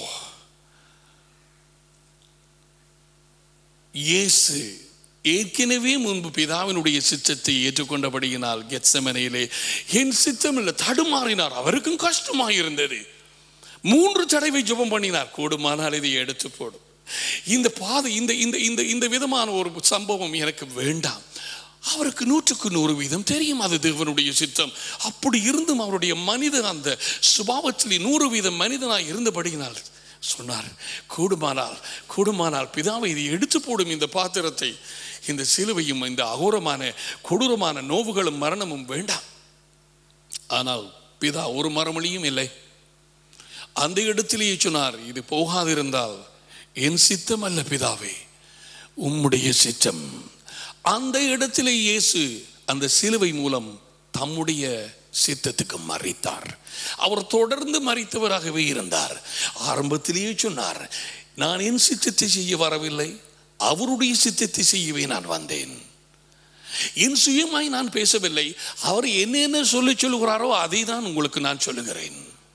இயேசு ஏற்கனவே முன்பு பிதாவினுடைய சித்தத்தை ஏற்றுக்கொண்டபடியினால் கெத்சமனையிலே என் சித்தம் இல்லை தடுமாறினார் அவருக்கும் கஷ்டமாக இருந்தது மூன்று தடவை ஜெபம் பண்ணினார் கூடுமானால் இதை எடுத்து போடும் இந்த பாதை இந்த இந்த இந்த இந்த விதமான ஒரு சம்பவம் எனக்கு வேண்டாம் அவருக்கு நூற்றுக்கு நூறு வீதம் தெரியும் அது தேவனுடைய சித்தம் அப்படி இருந்தும் அவருடைய மனித அந்த சுபாவத்திலே நூறு வீதம் மனிதனாய் இருந்தபடியினால் சொன்னார் கூடுமானால் கூடுமானால் பிதாவை இதை எடுத்து போடும் இந்த பாத்திரத்தை இந்த சிலுவையும் இந்த அகோரமான கொடூரமான நோவுகளும் மரணமும் வேண்டாம் ஆனால் பிதா ஒரு மரமொழியும் இல்லை அந்த இடத்திலேயே சொன்னார் இது போகாதிருந்தால் என் சித்தம் அல்ல பிதாவே உம்முடைய சித்தம் அந்த இடத்திலே இயேசு அந்த சிலுவை மூலம் தம்முடைய சித்தத்துக்கு மறித்தார் அவர் தொடர்ந்து மறித்தவராகவே இருந்தார் ஆரம்பத்திலேயே சொன்னார் நான் என் சித்தத்தை செய்ய வரவில்லை அவருடைய சித்தத்தை செய்யவே நான் வந்தேன் என் சுயமாய் நான் பேசவில்லை அவர் என்னென்ன சொல்லி சொல்லுகிறாரோ அதை தான் உங்களுக்கு நான் சொல்லுகிறேன்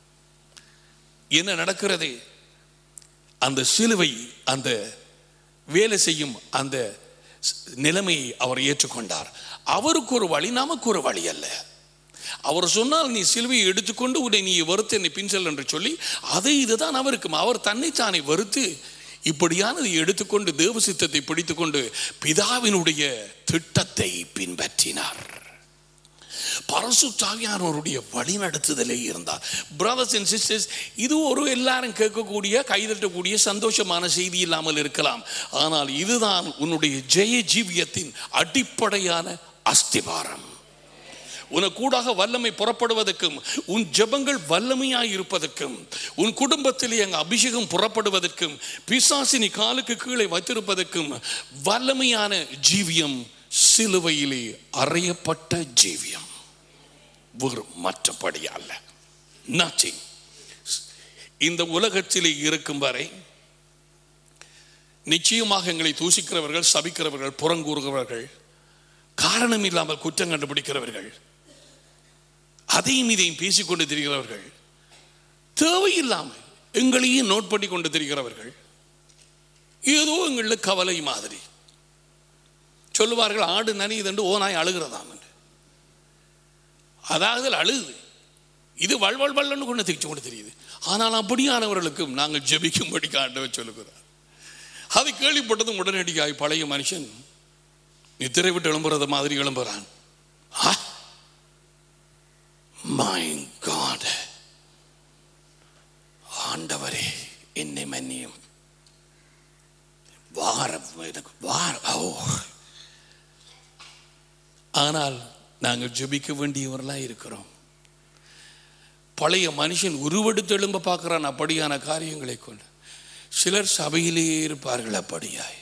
என்ன நடக்கிறது அந்த சிலுவை அந்த வேலை செய்யும் அந்த நிலைமையை அவர் ஏற்றுக்கொண்டார் அவருக்கு ஒரு வழி நமக்கு ஒரு வழி அல்ல அவர் சொன்னால் நீ சிலுவையை எடுத்துக்கொண்டு உன்னை நீ வருத்து என்னை பின்செல் என்று சொல்லி அதை இதுதான் அவருக்கும் அவர் தன்னைத்தானே வருத்து இப்படியானதை எடுத்துக்கொண்டு தேவ சித்தத்தை பிடித்துக்கொண்டு பிதாவினுடைய திட்டத்தை பின்பற்றினார் பரசுத்தாவியானவருடைய வழிநடத்துதலே இருந்தார் பிரதர்ஸ் அண்ட் சிஸ்டர்ஸ் இது ஒரு எல்லாரும் கேட்கக்கூடிய கைதட்டக்கூடிய சந்தோஷமான செய்தி இல்லாமல் இருக்கலாம் ஆனால் இதுதான் உன்னுடைய ஜெய ஜீவியத்தின் அடிப்படையான அஸ்திவாரம் உனக்கூடாக வல்லமை புறப்படுவதற்கும் உன் ஜெபங்கள் வல்லமையாய் இருப்பதற்கும் உன் குடும்பத்திலே அங்கு அபிஷேகம் புறப்படுவதற்கும் பிசாசினி காலுக்கு கீழே வைத்திருப்பதற்கும் வல்லமையான ஜீவியம் சிலுவையிலே அறையப்பட்ட ஜீவியம் வெறும் மற்றபடி அல்ல நத்திங் இந்த உலகத்திலே இருக்கும் வரை நிச்சயமாக எங்களை தூசிக்கிறவர்கள் சபிக்கிறவர்கள் புறங்கூறுகிறவர்கள் காரணம் இல்லாமல் குற்றம் கண்டுபிடிக்கிறவர்கள் அதையும் இதையும் பேசிக்கொண்டு திரிகிறவர்கள் தேவையில்லாமல் எங்களையே நோட் பண்ணி கொண்டு திரிகிறவர்கள் ஏதோ எங்களில் கவலை மாதிரி சொல்லுவார்கள் ஆடு நனியுதுண்டு ஓ நாய் அழுகிறதாம் என்று அதாவது அழுகுது இது வள்வள் வள்ளன்னு கொண்டு திரிச்சு கொண்டு தெரியுது ஆனால் அப்படியானவர்களுக்கும் நாங்கள் ஜெபிக்கும்படி காண்டவர் சொல்லுகிறார் அதை கேள்விப்பட்டதும் உடனடியாய் பழைய மனுஷன் நித்திரை விட்டு எழும்புறது மாதிரி எழும்புறான் மை காட் ஆண்டவரே என்னை மன்னியும் வார எனக்கு வார ஓ ஆனால் நாங்கள் ஜெபிக்க வேண்டியவர்களாக இருக்கிறோம் பழைய மனுஷன் உருவெடுத்து எழும்ப பார்க்கிறான் அப்படியான காரியங்களை கொண்டு சிலர் சபையிலேயே இருப்பார்கள் அப்படியாய்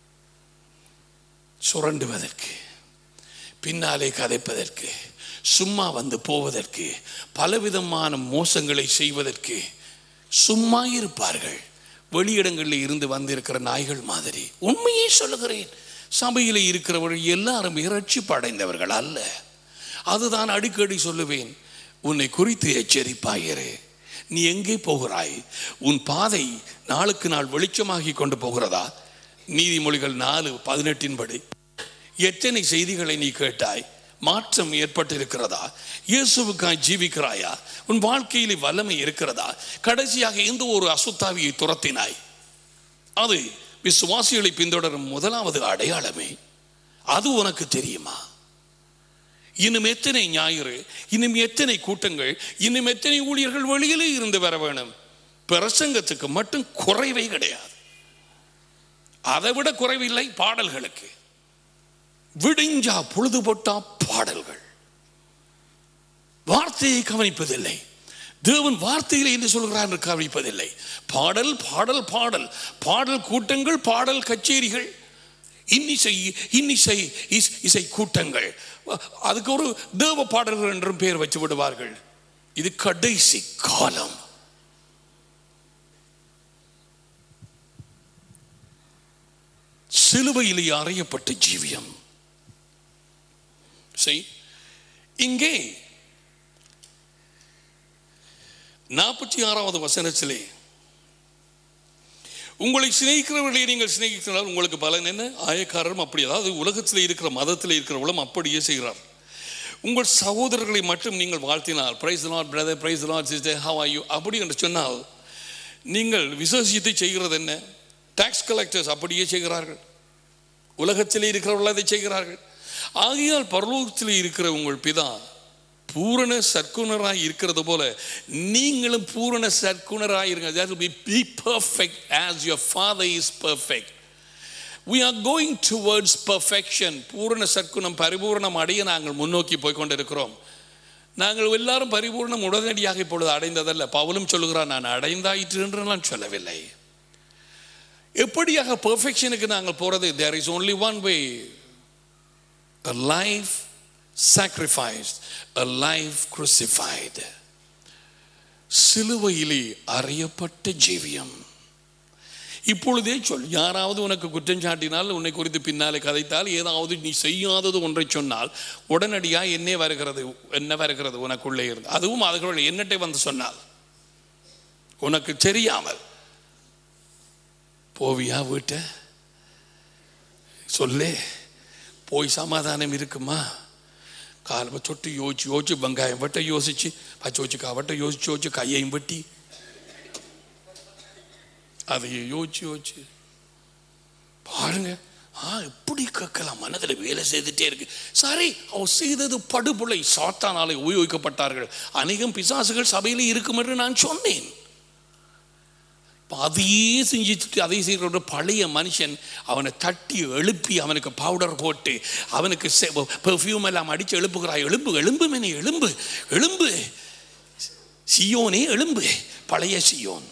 சுரண்டுவதற்கு பின்னாலே கதைப்பதற்கு சும்மா வந்து போவதற்கு பலவிதமான மோசங்களை செய்வதற்கு சும்மா இருப்பார்கள் வெளியிடங்களில் இருந்து வந்திருக்கிற நாய்கள் மாதிரி உண்மையே சொல்லுகிறேன் சபையில் இருக்கிறவர்கள் எல்லாரும் இறைச்சி படைந்தவர்கள் அல்ல அதுதான் அடிக்கடி சொல்லுவேன் உன்னை குறித்து எச்சரிப்பாயிரு நீ எங்கே போகிறாய் உன் பாதை நாளுக்கு நாள் வெளிச்சமாகி கொண்டு போகிறதா நீதிமொழிகள் நாலு பதினெட்டின் படி எத்தனை செய்திகளை நீ கேட்டாய் மாற்றம் ஏற்பட்டிருக்கிறதா இயேசுவுக்காய் ஜீவிக்கிறாயா உன் வாழ்க்கையிலே வல்லமை இருக்கிறதா கடைசியாக எந்த ஒரு அசுத்தாவியை துரத்தினாய் அது விசுவாசிகளை பின்தொடரும் முதலாவது அடையாளமே அது உனக்கு தெரியுமா இன்னும் எத்தனை ஞாயிறு இன்னும் எத்தனை கூட்டங்கள் இன்னும் எத்தனை ஊழியர்கள் வெளியிலே இருந்து வர வேணும் பிரசங்கத்துக்கு மட்டும் குறைவே கிடையாது அதை விட குறைவில்லை பாடல்களுக்கு விடிஞ்சா பொழுது போட்டா பாடல்கள் வார்த்தையை கவனிப்பதில்லை தேவன் வார்த்தையில் என்ன சொல்கிறார் என்று கவனிப்பதில்லை பாடல் பாடல் பாடல் பாடல் கூட்டங்கள் பாடல் கச்சேரிகள் இன்னிசை இன்னிசை இஸ் இசை கூட்டங்கள் அதுக்கு ஒரு தேவ பாடல்கள் என்றும் பெயர் வச்சு விடுவார்கள் இது கடைசி காலம் சிலுவையிலே அறையப்பட்ட ஜீவியம் செய் இங்கே நாற்பத்தி ஆறாவது வசனத்திலே உங்களை சிநேகிக்கிறவர்களை நீங்கள் சிநேகிக்கிறார் உங்களுக்கு பலன் என்ன ஆயக்காரரும் அப்படி அதாவது உலகத்தில் இருக்கிற மதத்தில் இருக்கிறவர்களும் அப்படியே செய்கிறார் உங்கள் சகோதரர்களை மட்டும் நீங்கள் வாழ்த்தினால் praise not brother praise not sister how are you அப்படி என்று சொன்னால் நீங்கள் விசேஷத்தை செய்கிறது என்ன டாக்ஸ் கலெக்டர்ஸ் அப்படியே செய்கிறார்கள் உலகத்தில் இருக்கிறவர்கள் அதை செய்கிறார்கள் ஆகையால் பரலோகத்தில் இருக்கிற உங்கள் பிதா பூரண சற்குணராய் இருக்கிறது போல நீங்களும் பூரண சற்குணராய் இருங்க that will be be perfect as your father is perfect we are going towards perfection பூரண சற்குணம் பரிபூரணம் அடைய நாங்கள் முன்னோக்கி போய் கொண்டிருக்கிறோம் நாங்கள் எல்லாரும் பரிபூர்ணம் உடனடியாக இப்பொழுது அடைந்ததல்ல பவுலும் சொல்லுகிறார் நான் அடைந்தாயிற்று என்று நான் சொல்லவில்லை எப்படியாக பெர்ஃபெக்ஷனுக்கு நாங்கள் போறது there is only one way a life sacrificed a life crucified சிலுவையிலே அறையப்பட்ட ஜீவியம் இப்பொழுதே சொல் யாராவது உனக்கு குற்றம் சாட்டினால் உன்னை குறித்து பின்னாலே கதைத்தால் ஏதாவது நீ செய்யாதது ஒன்றை சொன்னால் உடனடியாக என்னே வருகிறது என்ன வருகிறது உனக்குள்ளே இருந்து அதுவும் அதுகள் என்னட்டை வந்து சொன்னால் உனக்கு தெரியாமல் போவியா வீட்ட சொல்லு போய் சமாதானம் இருக்குமா காலம தொட்டு யோசிச்சு யோசிச்சு வெங்காயம் வெட்ட யோசிச்சு பச்சை வச்சுக்கா வெட்ட யோசிச்சு யோசிச்சு கையையும் வெட்டி அதையே யோசிச்சு யோசிச்சு பாருங்க ஆ இப்படி கேட்கலாம் மனதில் வேலை செய்துட்டே இருக்கு சரி அவர் செய்தது படுபுலை சாத்தானாலே உபயோகிக்கப்பட்டார்கள் அநேகம் பிசாசுகள் சபையில் இருக்கும் என்று நான் சொன்னேன் இப்போ அதையே செஞ்சுட்டு அதை செய்கிற பழைய மனுஷன் அவனை தட்டி எழுப்பி அவனுக்கு பவுடர் போட்டு அவனுக்கு பெர்ஃப்யூம் எல்லாம் அடித்து எழுப்புகிறாய் எழும்பு எலும்பு மேனே எலும்பு எலும்பு சியோனே எலும்பு பழைய சியோன்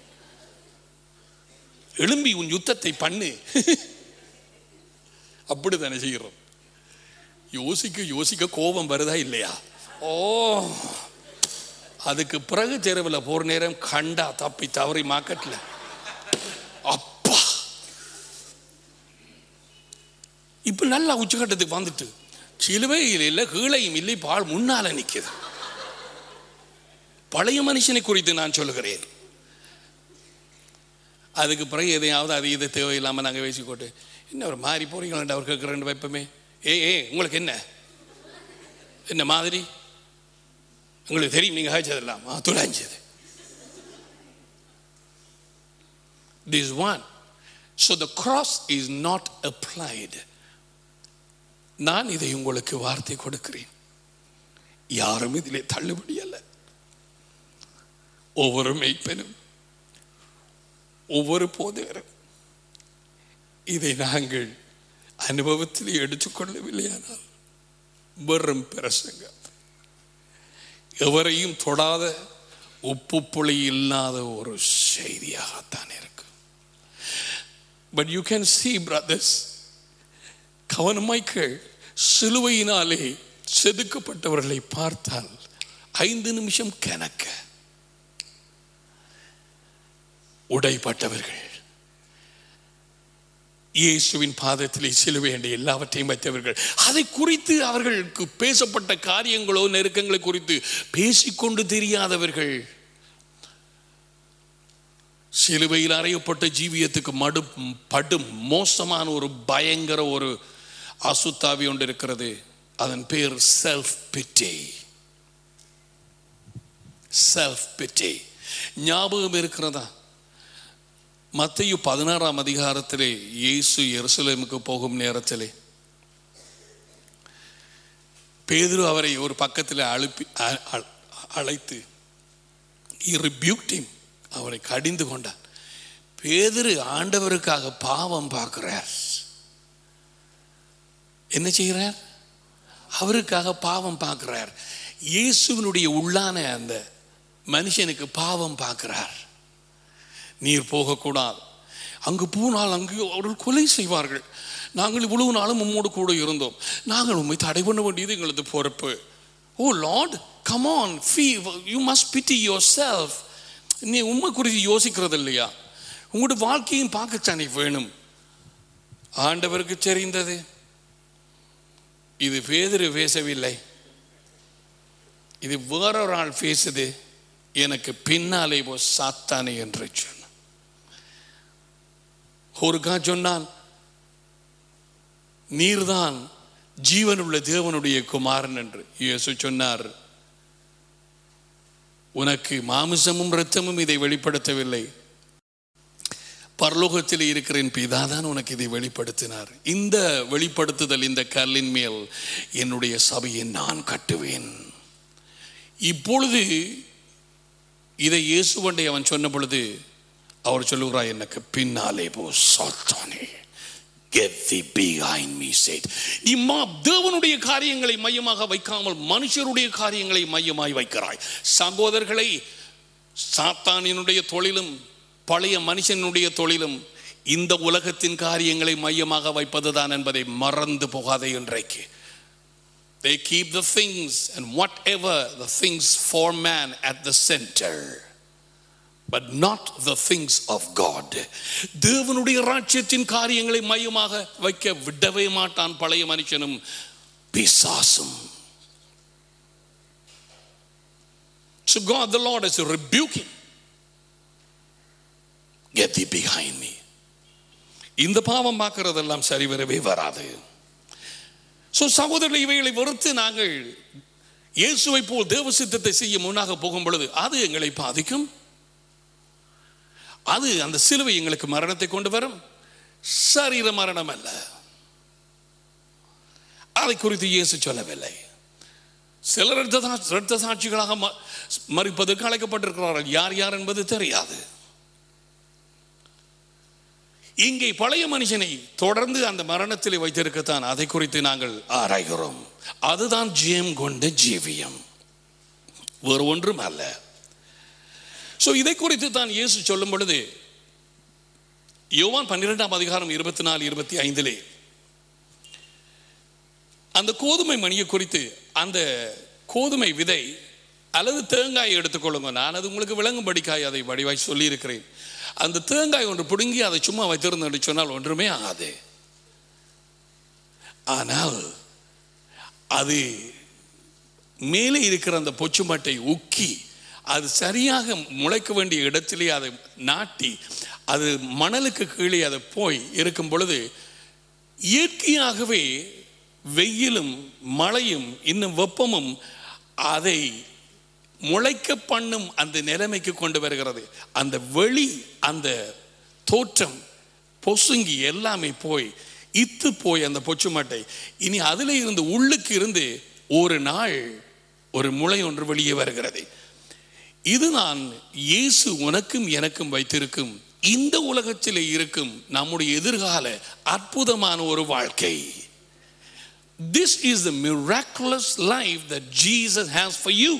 எழும்பி உன் யுத்தத்தை பண்ணு அப்படி தானே செய்கிறோம் யோசிக்க யோசிக்க கோபம் வருதா இல்லையா ஓ அதுக்கு பிறகு தெருவில் போற நேரம் கண்டா தப்பி தவறி மார்க்கெட்ல அப்பா இப்ப நல்லா உச்சகட்டத்துக்கு வந்துட்டு சிலுவையில் இல்லை கீழையும் இல்லை பால் முன்னால நிற்குது பழைய மனுஷனை குறித்து நான் சொல்லுகிறேன் அதுக்கு பிறகு எதையாவது அது இது தேவையில்லாமல் நாங்கள் பேசிக்கோட்டு என்ன ஒரு மாறி போறீங்களா அவர் கேட்குறேன் வைப்பமே ஏ ஏ உங்களுக்கு என்ன என்ன மாதிரி உங்களுக்கு தெரியும் நீங்கள் ஹாய்ச்சதெல்லாம் ஆ துளாஞ்சது this one so the cross is not applied நான் இதை உங்களுக்கு வார்த்தை கொடுக்கிறேன் யாரும் இதிலே தள்ளுபடி அல்ல ஒவ்வொரு மெய்ப்பெனும் ஒவ்வொரு போதகரும் இதை நாங்கள் அனுபவத்தில் எடுத்துக்கொள்ளவில்லையானால் வெறும் பிரசங்கம் எவரையும் தொடாத உப்பு புளி இல்லாத ஒரு செய்தியாகத்தான் இருக்கு but you can see brothers கவனமாய் கேள் சிலுவையினாலே செதுக்கப்பட்டவர்களை பார்த்தால் ஐந்து நிமிஷம் கணக்க உடைப்பட்டவர்கள் இயேசுவின் பாதத்திலே சில வேண்டிய எல்லாவற்றையும் வைத்தவர்கள் அதை குறித்து அவர்களுக்கு பேசப்பட்ட காரியங்களோ நெருக்கங்களை குறித்து பேசிக்கொண்டு தெரியாதவர்கள் சிலுவையில் அறையப்பட்ட ஜீவியத்துக்கு மடு படும் மோசமான ஒரு பயங்கர ஒரு அசுத்தாவி ஒன்று இருக்கிறது அதன் பேர் செல்ஃப் பிட்டே செல்ஃப் பிட்டே ஞாபகம் இருக்கிறதா மத்தையு பதினாறாம் அதிகாரத்திலே இயேசு எருசலேமுக்கு போகும் நேரத்திலே பேதுரு அவரை ஒரு பக்கத்தில் அழுப்பி அ- அ- அழைத்து he rebuked him. அவரை கடிந்து கொண்டார் பேதுரு ஆண்டவருக்காக பாவம் பார்க்கிறார் என்ன செய்கிறார் அவருக்காக பாவம் பார்க்கிறார் இயேசுவினுடைய உள்ளான அந்த மனுஷனுக்கு பாவம் பார்க்கிறார் நீர் போகக்கூடாது அங்கு போனால் அங்கு அவர்கள் கொலை செய்வார்கள் நாங்கள் இவ்வளவு நாளும் உம்மோடு கூட இருந்தோம் நாங்கள் உண்மை தடை பண்ண வேண்டியது எங்களது பொறுப்பு oh lord come on fee you must pity yourself நீ உண்மை குறித்து யோசிக்கிறது இல்லையா உங்களோட வாழ்க்கையும் பார்க்கத்தானே வேணும் ஆண்டவருக்கு தெரிந்தது இது பேதரு பேசவில்லை இது வேறொரு ஆள் பேசுது எனக்கு பின்னாலே போ சாத்தானே என்று சொன்னான் ஒருக்கா சொன்னான் நீர்தான் ஜீவனுள்ள தேவனுடைய குமாரன் என்று இயேசு சொன்னார் உனக்கு மாமிசமும் இரத்தமும் இதை வெளிப்படுத்தவில்லை பரலோகத்தில் இருக்கிற என் பிதாதான் உனக்கு இதை வெளிப்படுத்தினார் இந்த வெளிப்படுத்துதல் இந்த கல்லின் மேல் என்னுடைய சபையை நான் கட்டுவேன் இப்பொழுது இதை இயேசுவண்டை அவன் சொன்ன பொழுது அவர் சொல்லுகிறார் எனக்கு பின்னாலே போ சாத்தானே Get thee behind me, Satan. நீ மா- தேவனுடைய காரியங்களை மையமாக வைக்காமல் மனுஷருடைய காரியங்களை மையமாய் வைக்கிறாய் சகோதரர்களை சாத்தானினுடைய தொழிலும் பழைய மனுஷனுடைய தொழிலும் இந்த உலகத்தின் காரியங்களை மையமாக வைப்பதுதான் என்பதை மறந்து போகாதே இன்றைக்கு They keep the things and whatever the things for man at the center, but not the things of God. தேவனுடைய ராஜ்யத்தின் காரியங்களை மையமாக வைக்க விடவே மாட்டான் பழைய மனுஷனும் பிசாசும் So God the Lord is rebuking. Get thee behind me. இந்த பாவம் பார்க்கறதெல்லாம் சரி வரவே வராது ஸோ சகோதரர்கள் இவைகளை வெறுத்து நாங்கள் இயேசுவை போல் தேவ சித்தத்தை செய்ய முன்னாக போகும் பொழுது அது எங்களை பாதிக்கும் அது அந்த சிலுவை எங்களுக்கு மரணத்தை கொண்டு வரும் சரீர மரணம் அல்ல அதை குறித்து இயேசு சொல்லவில்லை சிலர் இரத்த சா- இரத்த சாட்சிகளாக ம- மறிப்பதற்கு அழைக்கப்பட்டிருக்கிறார்கள் யார் யார் என்பது தெரியாது இங்கே பழைய மனுஷனை தொடர்ந்து அந்த மரணத்தில் வைத்திருக்கத்தான் அதை குறித்து நாங்கள் ஆராய்கிறோம் அதுதான் ஜெயம் கொண்ட ஜீவியம் வேறு ஒன்றும் அல்ல ஸோ இதை குறித்து தான் இயேசு சொல்லும் பொழுது யோவான் பன்னிரெண்டாம் அதிகாரம் இருபத்தி நாலு இருபத்தி ஐந்திலே அந்த கோதுமை மணியை குறித்து அந்த கோதுமை விதை அல்லது தேங்காயை எடுத்துக்கொள்ளுங்க நான் அது உங்களுக்கு விளங்கும்படிக்காய் அதை வடிவாய் சொல்லியிருக்கிறேன் அந்த தேங்காய் ஒன்று பிடுங்கி அதை சும்மா வைத்திருந்தேன் சொன்னால் ஒன்றுமே ஆகாது ஆனால் அது மேலே இருக்கிற அந்த பொச்சுமட்டை உக்கி அது சரியாக முளைக்க வேண்டிய இடத்திலே அதை நாட்டி அது மணலுக்கு கீழே அதை போய் இருக்கும் பொழுது இயற்கையாகவே வெயிலும் மழையும் இன்னும் வெப்பமும் அதை முளைக்க பண்ணும் அந்த நிலைமைக்கு கொண்டு வருகிறது அந்த வெளி அந்த தோற்றம் பொசுங்கி எல்லாமே போய் இத்து போய் அந்த பொச்சுமட்டை இனி அதில் இருந்து உள்ளுக்கு இருந்து ஒரு நாள் ஒரு முளை ஒன்று வெளியே வருகிறது இதுதான் இயேசு உனக்கும் எனக்கும் வைத்திருக்கும் இந்த உலகத்தில் இருக்கும் நம்முடைய எதிர்கால அற்புதமான ஒரு வாழ்க்கை this is the miraculous life that Jesus has for you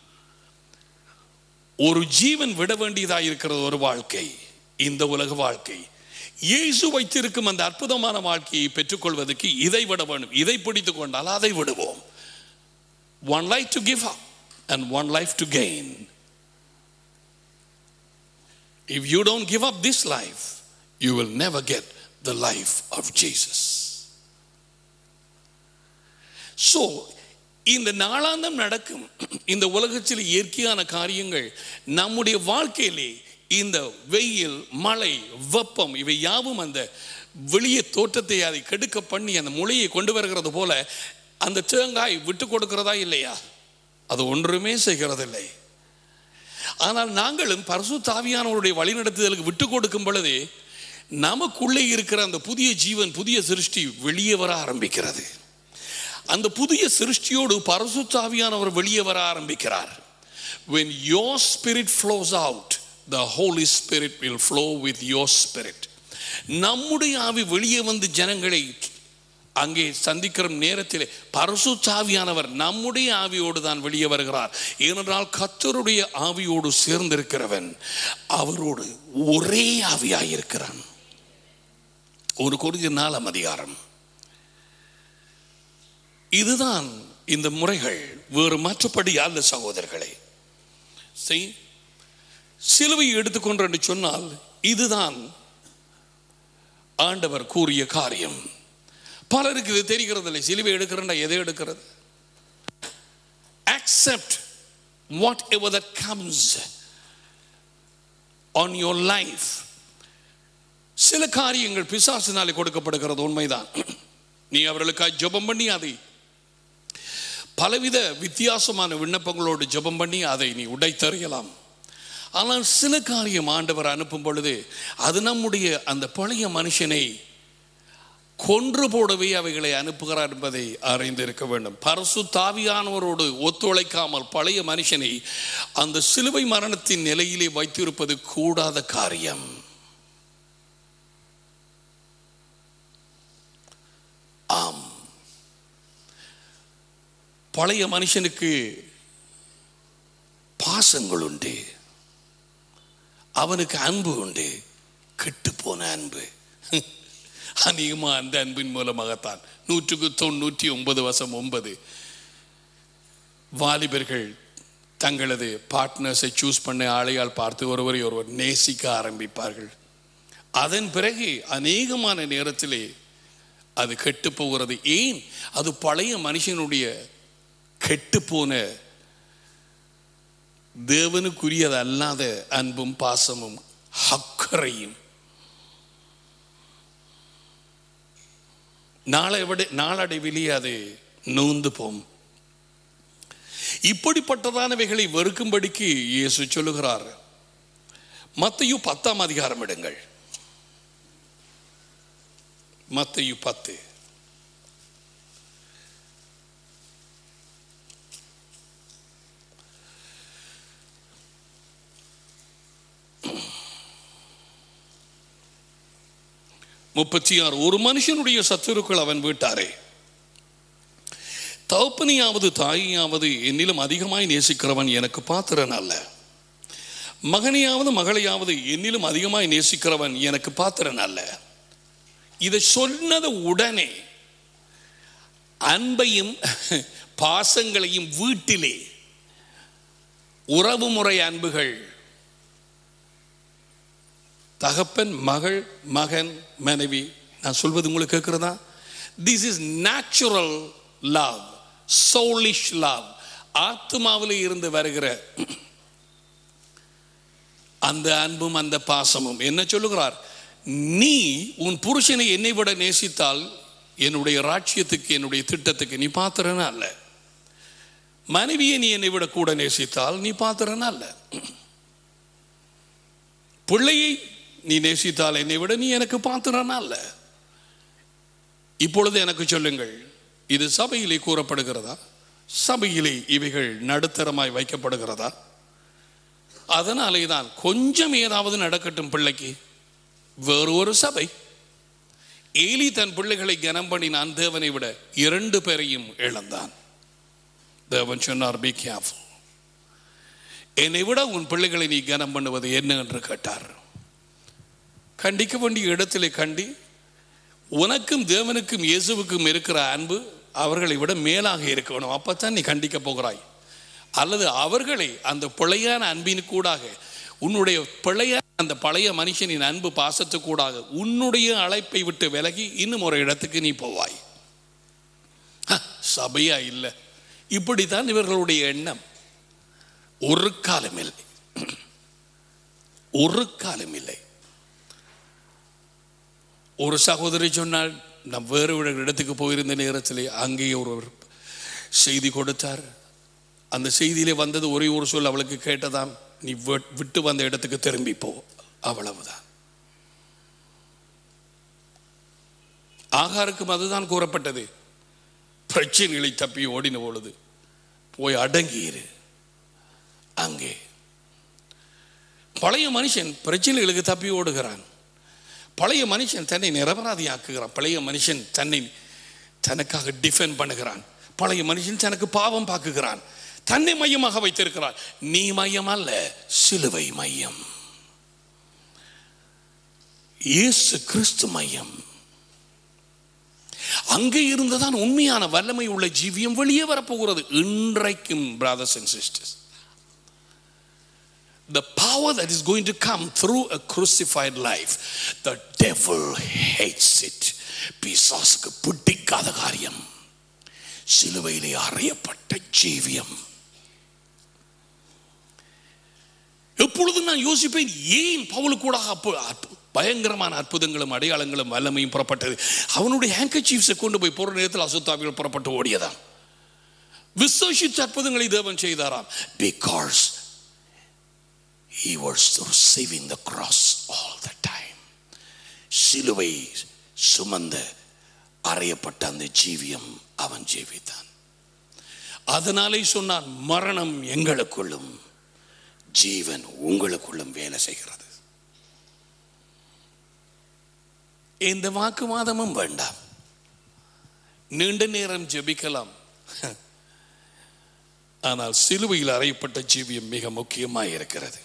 ஒரு ஜீவன் விட வேண்டியதாக இருக்கிற ஒரு வாழ்க்கை இந்த உலக வாழ்க்கை இயேசு வைத்திருக்கும் அந்த அற்புதமான வாழ்க்கையை பெற்றுக்கொள்வதற்கு இதை விட வேண்டும் இதை பிடித்துக் கொண்டால் அதை விடுவோம் one life to give up and one life to gain If you don't give up this life, you will never get the life of Jesus. So, இந்த நாளாந்தம் நடக்கும் இந்த உலகத்தில் இயற்கையான காரியங்கள் நம்முடைய வாழ்க்கையிலே இந்த வெயில் மழை வெப்பம் இவை யாவும் அந்த வெளியே தோற்றத்தை அதை கெடுக்க பண்ணி அந்த முளையை கொண்டு வருகிறது போல அந்த தேங்காய் விட்டு கொடுக்கிறதா இல்லையா அது ஒன்றுமே செய்கிறதில்லை ஆனால் நாங்களும் பரசு தாவியானவருடைய வழிநடத்துதலுக்கு விட்டு கொடுக்கும் பொழுது நமக்குள்ளே இருக்கிற அந்த புதிய ஜீவன் புதிய சிருஷ்டி வெளியே வர ஆரம்பிக்கிறது அந்த புதிய சிருஷ்டியோடு பரசுத்தாவியானவர் வெளியே வர ஆரம்பிக்கிறார் when your spirit flows out the holy spirit will flow with your spirit நம்முடைய ஆவி வெளியே வந்து ஜனங்களை அங்கே சந்திக்கிற நேரத்தில் பரசுத்தாவியானவர் நம்முடைய ஆவியோடு தான் வெளியே வருகிறார் ஏனென்றால் கத்தருடைய ஆவியோடு சேர்ந்திருக்கிறவன் அவரோடு ஒரே ஆவியாயிருக்கிறான் ஒரு குறிஞ்ச நாலாம் அதிகாரம் இதுதான் இந்த முறைகள் வேறு மற்றபடி அல்ல சகோதரர்களே செய் சிலுவை எடுத்துக்கொண்டு என்று சொன்னால் இதுதான் ஆண்டவர் கூறிய காரியம் பலருக்கு இது தெரிகிறது இல்லை சிலுவை எடுக்கிறேன்டா எதை எடுக்கிறது accept whatever that comes on your life சில காரியங்கள் பிசாசினாலே கொடுக்கப்படுகிறது உண்மைதான் நீ அவர்களுக்காக ஜெபம் பண்ணி அதை பலவித வித்தியாசமான விண்ணப்பங்களோடு ஜெபம் பண்ணி அதை நீ உடைத்தறியலாம் ஆனால் சில காரியம் ஆண்டவர் அனுப்பும் பொழுது அது நம்முடைய அந்த பழைய மனுஷனை கொன்று போடவே அவைகளை அனுப்புகிறார் என்பதை அறிந்திருக்க வேண்டும் பரசு தாவியானவரோடு ஒத்துழைக்காமல் பழைய மனுஷனை அந்த சிலுவை மரணத்தின் நிலையிலே வைத்திருப்பது கூடாத காரியம் ஆம் பழைய மனுஷனுக்கு பாசங்கள் உண்டு அவனுக்கு அன்பு உண்டு கெட்டு போன அன்பு அநேகமா அந்த அன்பின் மூலமாகத்தான் நூற்றுக்கு தொண்ணூற்றி ஒன்பது வசம் ஒன்பது வாலிபர்கள் தங்களது பார்ட்னர்ஸை சூஸ் பண்ண ஆளையால் பார்த்து ஒருவரை ஒருவர் நேசிக்க ஆரம்பிப்பார்கள் அதன் பிறகு அநேகமான நேரத்திலே அது கெட்டு போகிறது ஏன் அது பழைய மனுஷனுடைய கெட்டு போன தேவனுக்குரியது அல்லாத அன்பும் பாசமும் அக்கறையும் நாளை விட நாளடைவிலே அது நூந்து போம் இப்படிப்பட்டதானவைகளை வெறுக்கும்படிக்கு இயேசு சொல்லுகிறார் மத்தையு பத்தாம் அதிகாரம் எடுங்கள் மத்தையு பத்து முப்பத்தி ஆறு ஒரு மனுஷனுடைய சத்துருக்கள் அவன் வீட்டாரே தகப்பனையாவது தாயையாவது என்னிலும் அதிகமாய் நேசிக்கிறவன் எனக்கு பாத்திரன் அல்ல மகனையாவது மகளையாவது என்னிலும் அதிகமாய் நேசிக்கிறவன் எனக்கு பாத்திரன் அல்ல இதை சொன்னது உடனே அன்பையும் பாசங்களையும் வீட்டிலே உறவுமுறை அன்புகள் தகப்பன் மகள் மகன் மனைவி நான் சொல்வது உங்களுக்கு கேட்கிறதா this is natural love soulish love ஆத்மாவில் இருந்து வருகிற அந்த அன்பும் அந்த பாசமும் என்ன சொல்லுகிறார் நீ உன் புருஷனை என்னை விட நேசித்தால் என்னுடைய ராட்சியத்துக்கு என்னுடைய திட்டத்துக்கு நீ பாத்திரனா அல்ல மனைவியை நீ என்னை விட கூட நேசித்தால் நீ பாத்திரனா அல்ல பிள்ளையை நீ நேசித்தால் என்னை விட நீ எனக்கு பாத்திரனா அல்ல இப்பொழுது எனக்கு சொல்லுங்கள் இது சபையிலே கூறப்படுகிறதா சபையிலே இவைகள் நடுத்தரமாய் வைக்கப்படுகிறதா அதனாலே தான் கொஞ்சம் ஏதாவது நடக்கட்டும் பிள்ளைக்கு வேறு ஒரு சபை ஏலி தன் பிள்ளைகளை கனம் பண்ணினான் தேவனை விட இரண்டு பேரையும் இழந்தான் தேவன் சொன்னார் பி கேர்ஃபுல் என்னை விட உன் பிள்ளைகளை நீ கனம் பண்ணுவது என்ன என்று கேட்டார் கண்டிக்க வேண்டிய இடத்திலே கண்டி உனக்கும் தேவனுக்கும் இயேசுவுக்கும் இருக்கிற அன்பு அவர்களை விட மேலாக இருக்கணும் அப்பத்தான் நீ கண்டிக்க போகிறாய் அல்லது அவர்களை அந்த பிழையான அன்பின் கூடாக உன்னுடைய பழைய அந்த பழைய மனுஷனின் அன்பு பாசத்துக்கூடாக உன்னுடைய அழைப்பை விட்டு விலகி இன்னும் ஒரு இடத்துக்கு நீ போவாய் ஹ, சபையா இல்லை இப்படித்தான் இவர்களுடைய எண்ணம் ஒரு காலம் இல்லை ஒரு காலம் இல்லை ஒரு சகோதரி சொன்னால் நான் வேறு ஒரு இடத்துக்கு போயிருந்த நேரத்தில் அங்கேயே ஒருவர் செய்தி கொடுத்தார் அந்த செய்தியிலே வந்தது ஒரே ஒரு சொல் அவளுக்கு கேட்டதாம் நீ விட்- விட்டு வந்த இடத்துக்கு திரும்பி போ அவ்வளவுதான் ஆகாருக்கும் அதுதான் கூறப்பட்டது பிரச்சனைகளை தப்பி ஓடின பொழுது போய் அடங்கியிரு அங்கே பழைய மனுஷன் பிரச்சனைகளுக்கு தப்பி ஓடுகிறான் பழைய மனுஷன் தன்னை நிரபராதியாக்குகிறான் பழைய மனுஷன் தன்னை தனக்காக டிஃபெண்ட் பண்ணுகிறான் பழைய மனுஷன் தனக்கு பாவம் பார்க்குகிறான் தன்னை மையமாக வைத்திருக்கிறான் நீ மையம் அல்ல சிலுவை மையம் இயேசு கிறிஸ்து மையம் அங்கே இருந்துதான் உண்மையான வல்லமை உள்ள ஜீவியம் வெளியே வரப்போகிறது இன்றைக்கும் brothers and sisters the power that is going to come through a crucified life the devil hates it பிசாசுக்கு பிடிக்காத காரியம் சிலுவையிலே அறையப்பட்ட ஜீவியம் எப்பொழுதும் நான் யோசிப்பேன் ஏன் பவுலுக்கு கூட அப்போ அற்பு- பயங்கரமான அற்புதங்களும் அடையாளங்களும் வல்லமையும் புறப்பட்டது அவனுடைய ஹேங்கச்சீஃப்ஸை கொண்டு போய் போற நேரத்தில் அசுத்தாவிகள் புறப்பட்டு ஓடியதாம் விசேஷித்த அற்புதங்களை தேவன் செய்தாராம் because he was receiving the cross all the time சிலுவை சுமந்த அறையப்பட்ட அந்த ஜீவியம் அவன் ஜீவித்தான் அதனாலே சொன்னான் மரணம் எங்களுக்குள்ளும் ஜீவன் உங்களுக்குள்ளும் வேலை செய்கிறது இந்த வாக்குவாதமும் வேண்டாம் நீண்ட நேரம் ஜெபிக்கலாம் ஆனால் சிலுவையில் அறையப்பட்ட ஜீவியம் மிக முக்கியமாக இருக்கிறது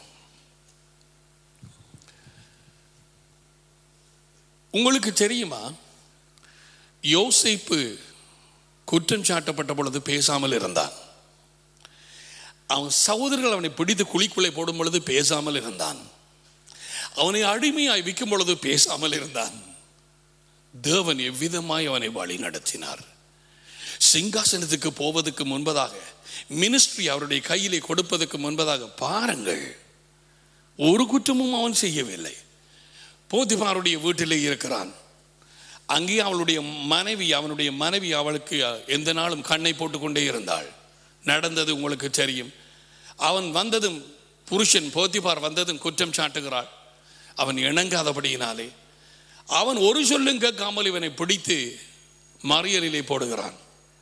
உங்களுக்கு தெரியுமா யோசேப்பு குற்றம் சாட்டப்பட்ட பொழுது பேசாமல் இருந்தான் அவன் சகோதரர்கள் அவனை பிடித்து குழிக்குள்ளே போடும் பொழுது பேசாமல் இருந்தான் அவனை அடிமையாய் விற்கும் பொழுது பேசாமல் இருந்தான் தேவன் எவ்விதமாய் அவனை வழி நடத்தினார் சிங்காசனத்துக்கு போவதற்கு முன்பதாக மினிஸ்ட்ரி அவருடைய கையிலே கொடுப்பதற்கு முன்பதாக பாருங்கள் ஒரு குற்றமும் அவன் செய்யவில்லை போத்திபாருடைய வீட்டிலே இருக்கிறான் அங்கே அவளுடைய மனைவி அவனுடைய மனைவி அவளுக்கு எந்த நாளும் கண்ணை போட்டுக்கொண்டே இருந்தாள் நடந்தது உங்களுக்கு தெரியும் அவன் வந்ததும் புருஷன் போத்திபார் வந்ததும் குற்றம் சாட்டுகிறாள் அவன் இணங்காதபடியினாலே அவன் ஒரு சொல்லும் கேட்காமல் இவனை பிடித்து மறியலிலே போடுகிறான்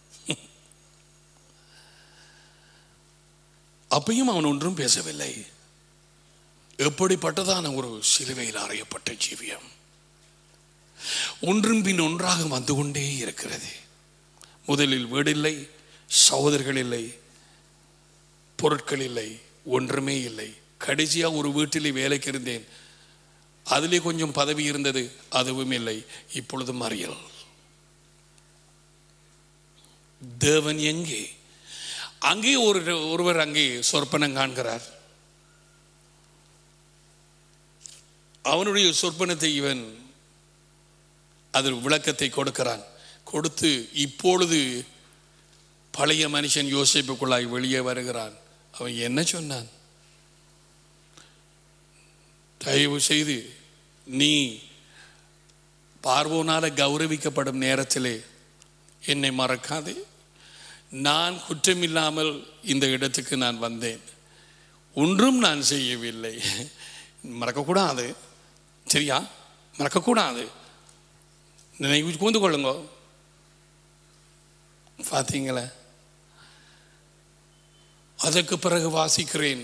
அப்பையும் அவன் ஒன்றும் பேசவில்லை எப்படிப்பட்டதான ஒரு சிலுவையில் அறையப்பட்ட ஜீவியம் ஒன்றும் பின் ஒன்றாக வந்து கொண்டே இருக்கிறது முதலில் வீடில்லை சகோதரர்கள் இல்லை பொருட்கள் இல்லை ஒன்றுமே இல்லை கடைசியா ஒரு வீட்டிலே வேலைக்கு இருந்தேன் அதிலே கொஞ்சம் பதவி இருந்தது அதுவும் இல்லை இப்பொழுது மறியல் தேவன் எங்கே அங்கே ஒரு ஒருவர் அங்கே சொற்பனம் காண்கிறார் அவனுடைய சொற்பனத்தை இவன் அதில் விளக்கத்தை கொடுக்கிறான் கொடுத்து இப்பொழுது பழைய மனுஷன் யோசிப்புக்குள்ளாய் வெளியே வருகிறான் அவன் என்ன சொன்னான் தயவு செய்து நீ பார்வோனால கௌரவிக்கப்படும் நேரத்திலே என்னை மறக்காதே நான் குற்றமில்லாமல் இந்த இடத்துக்கு நான் வந்தேன் ஒன்றும் நான் செய்யவில்லை மறக்கக்கூடாது சரியா மறக்கக்கூடாது நினைவு கூந்து கொள்ளுங்க பார்த்தீங்களே அதற்கு பிறகு வாசிக்கிறேன்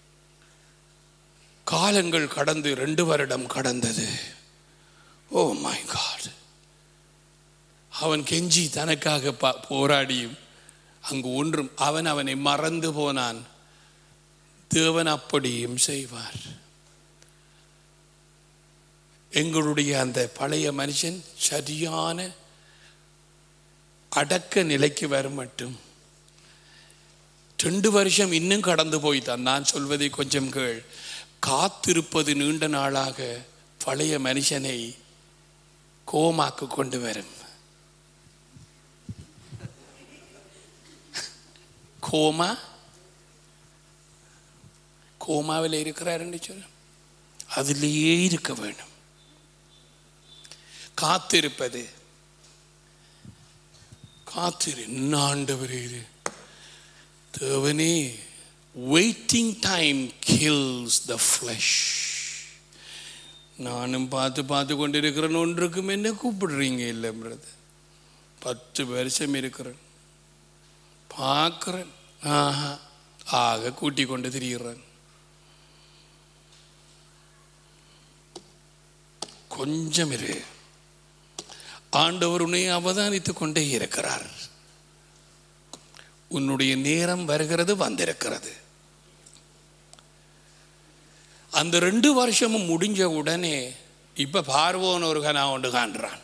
காலங்கள் கடந்து ரெண்டு வருடம் கடந்தது ஓ மை காட் அவன் கெஞ்சி தனக்காக ப- போராடியும் அங்கு ஒன்றும் அவன் அவனை மறந்து போனான் தேவன் அப்படியும் செய்வார் எங்களுடைய அந்த பழைய மனுஷன் சரியான அடக்க நிலைக்கு வரும் மட்டும் ரெண்டு வருஷம் இன்னும் கடந்து போய்தான் நான் சொல்வதை கொஞ்சம் கேள் காத்திருப்பது நீண்ட நாளாக பழைய மனுஷனை கோமாக்கு கொண்டு வரும் கோமா கோமாவில் இருக்கிறாருன்னு சொல்ல அதிலேயே இருக்க வேண்டும் காத்திருப்பது காத்திரு ஆண்டவரே இது தேவனே waiting time kills the flesh நானும் பார்த்து பார்த்து கொண்டு இருக்கிறேன் ஒன்றுக்கும் என்ன கூப்பிடுறீங்க இல்லை பிரதர் பத்து வருஷம் இருக்கிறேன் பார்க்குறேன் ஆஹா ஆக கூட்டி கொண்டு திரிகிறேன் கொஞ்சம் இரு ஆண்டவர் உன்னை அவதானித்துக் கொண்டே இருக்கிறார் உன்னுடைய நேரம் வருகிறது வந்திருக்கிறது அந்த ரெண்டு வருஷமும் முடிஞ்ச உடனே இப்ப பார்வோன் ஒரு கனா ஒன்று காண்றான்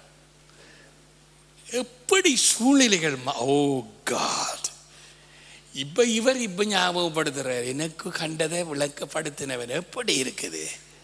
எப்படி சூழ்நிலைகள் மா- ஓ காட் இப்ப இவர் இப்ப ஞாபகப்படுத்துறார் எனக்கு கண்டதை விளக்கப்படுத்தினவன் எப்படி இருக்குது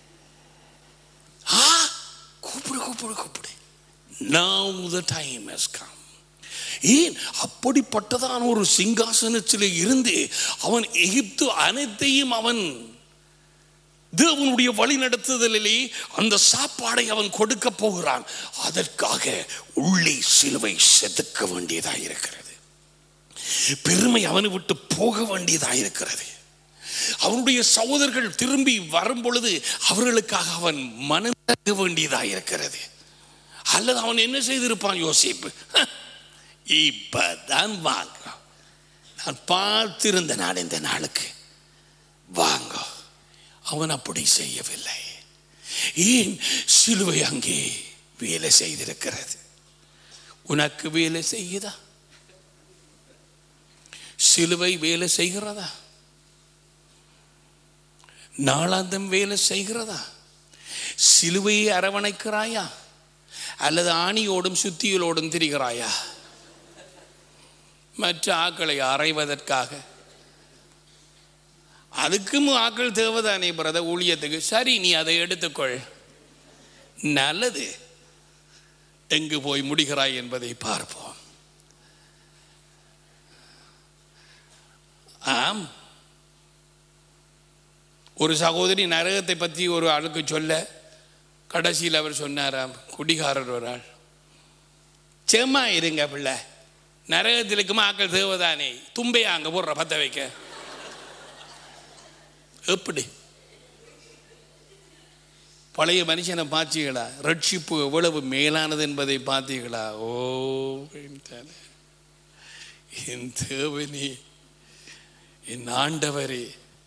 ஆ கூப்பிடு கூப்பிடு கூப்பிடு now the time has come ஏன் அப்படிப்பட்டதான ஒரு சிங்காசனத்தில் இருந்து அவன் எகிப்து அனைத்தையும் அவன் தேவனுடைய வழி நடத்துதலிலே அந்த சாப்பாடை அவன் கொடுக்க போகிறான் அதற்காக உள்ளே சிலுவை செதுக்க வேண்டியதாக இருக்கிறது பெருமை அவனை விட்டு போக வேண்டியதாக இருக்கிறது அவனுடைய சகோதரர்கள் திரும்பி வரும் பொழுது அவர்களுக்காக அவன் மனம் தங்க வேண்டியதாக இருக்கிறது அல்லது அவன் என்ன செய்திருப்பான் யோசிப்பு இப்பதான் வாங்க நான் பார்த்திருந்த நாள் இந்த நாளுக்கு வாங்க அவன் அப்படி செய்யவில்லை ஏன் சிலுவை அங்கே வேலை செய்திருக்கிறது உனக்கு வேலை செய்யுதா சிலுவை வேலை செய்கிறதா நாளாந்தம் வேலை செய்கிறதா சிலுவையை அரவணைக்கிறாயா அல்லது ஆணியோடும் சுத்தியலோடும் திரிகிறாயா மற்ற ஆக்களை அறைவதற்காக அதுக்கும் ஆக்கள் தேவைதானே பிரத ஊழியத்துக்கு சரி நீ அதை எடுத்துக்கொள் நல்லது எங்கு போய் முடிகிறாய் என்பதை பார்ப்போம் ஆம் ஒரு சகோதரி நரகத்தை பற்றி ஒரு ஆளுக்கு சொல்ல கடைசியில் அவர் சொன்னாராம் குடிகாரர் ஒரு ஆள் செம்மா இருங்க பிள்ளை நரகத்தில் இருக்குமா ஆக்கள் தேவைதானே தும்பையா அங்கே போடுற பத்த வைக்க எப்படி பழைய மனுஷனை பார்த்தீங்களா ரட்சிப்பு எவ்வளவு மேலானது என்பதை பார்த்தீங்களா ஓ என்றார். என் தேவனே என் ஆண்டவரே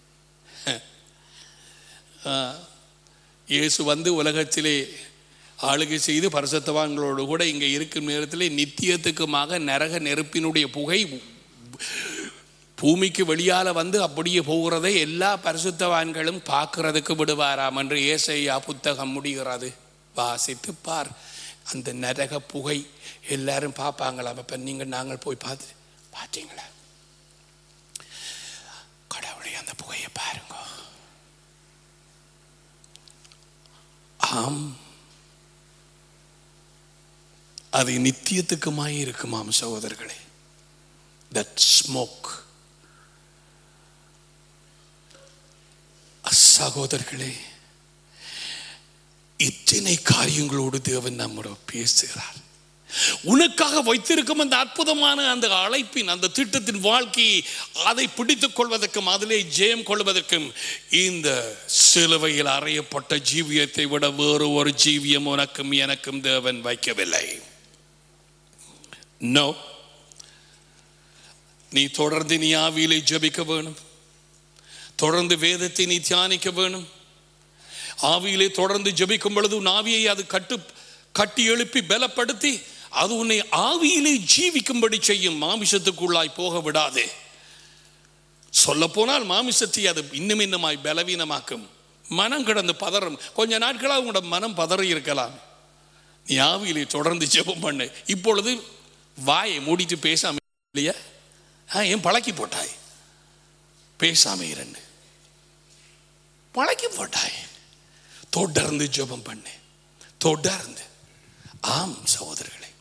ஆ, இயேசு வந்து உலகத்திலே ஆளுகை செய்து பரிசுத்தவான்களோடு கூட இங்கே இருக்கும் நேரத்திலே நித்தியத்துக்குமாக நரக நெருப்பினுடைய புகை பூமிக்கு வெளியால வந்து அப்படியே போகிறதை எல்லா பரிசுத்தவான்களும் பார்க்கறதுக்கு விடுவாராம் என்று ஏசையா புத்தகம் முடிகிறது வாசித்து பார் அந்த நரக புகை எல்லாரும் பார்ப்பாங்களாம் அப்ப நீங்க நாங்கள் போய் பார்த்து பார்த்தீங்களா கடவுளை அந்த புகையை பாருங்க ஆம் அது நித்தியத்துக்குமாய் இருக்குமாம் சகோதரர்களே தட் ஸ்மோக் சகோதரர்களே இத்தனை காரியங்களோடு தேவன் நம்மோட பேசுகிறார் உனக்காக வைத்திருக்கும் அந்த அற்புதமான அந்த அழைப்பின் அந்த திட்டத்தின் வாழ்க்கையை அதை பிடித்துக் கொள்வதற்கும் அதிலே ஜெயம் கொள்வதற்கும் இந்த சிலுவையில் அறையப்பட்ட ஜீவியத்தை விட வேறு ஒரு ஜீவியம் உனக்கும் எனக்கும் தேவன் வைக்கவில்லை நோ நீ தொடர்ந்து நீ ஆவியிலே ஜெபிக்க வேணும் தொடர்ந்து வேதத்தை நீ தியானிக்க வேணும் ஆவியிலே தொடர்ந்து ஜெபிக்கும் பொழுது உன் ஆவியை அது கட்டு கட்டி எழுப்பி பலப்படுத்தி அது உன்னை ஆவியிலே ஜீவிக்கும்படி செய்யும் மாமிசத்துக்குள்ளாய் போக விடாதே சொல்ல போனால் மாமிசத்தை அது இன்னும் இன்னமாய் பலவீனமாக்கும் மனம் கிடந்து பதறும் கொஞ்ச நாட்களாக உங்களோட மனம் பதறி இருக்கலாம் நீ ஆவியிலே தொடர்ந்து ஜெபம் பண்ணு இப்பொழுது வாயை மூடிட்டு பேசாம இல்லையா ஆ, ஏன் பழக்கி போட்டாய் பேசாம இரண்டு மலைக்கு போட்டாய் தொடர்ந்து ஜெபம் பண்ணு தொடர்ந்து ஆம் சகோதரர்களே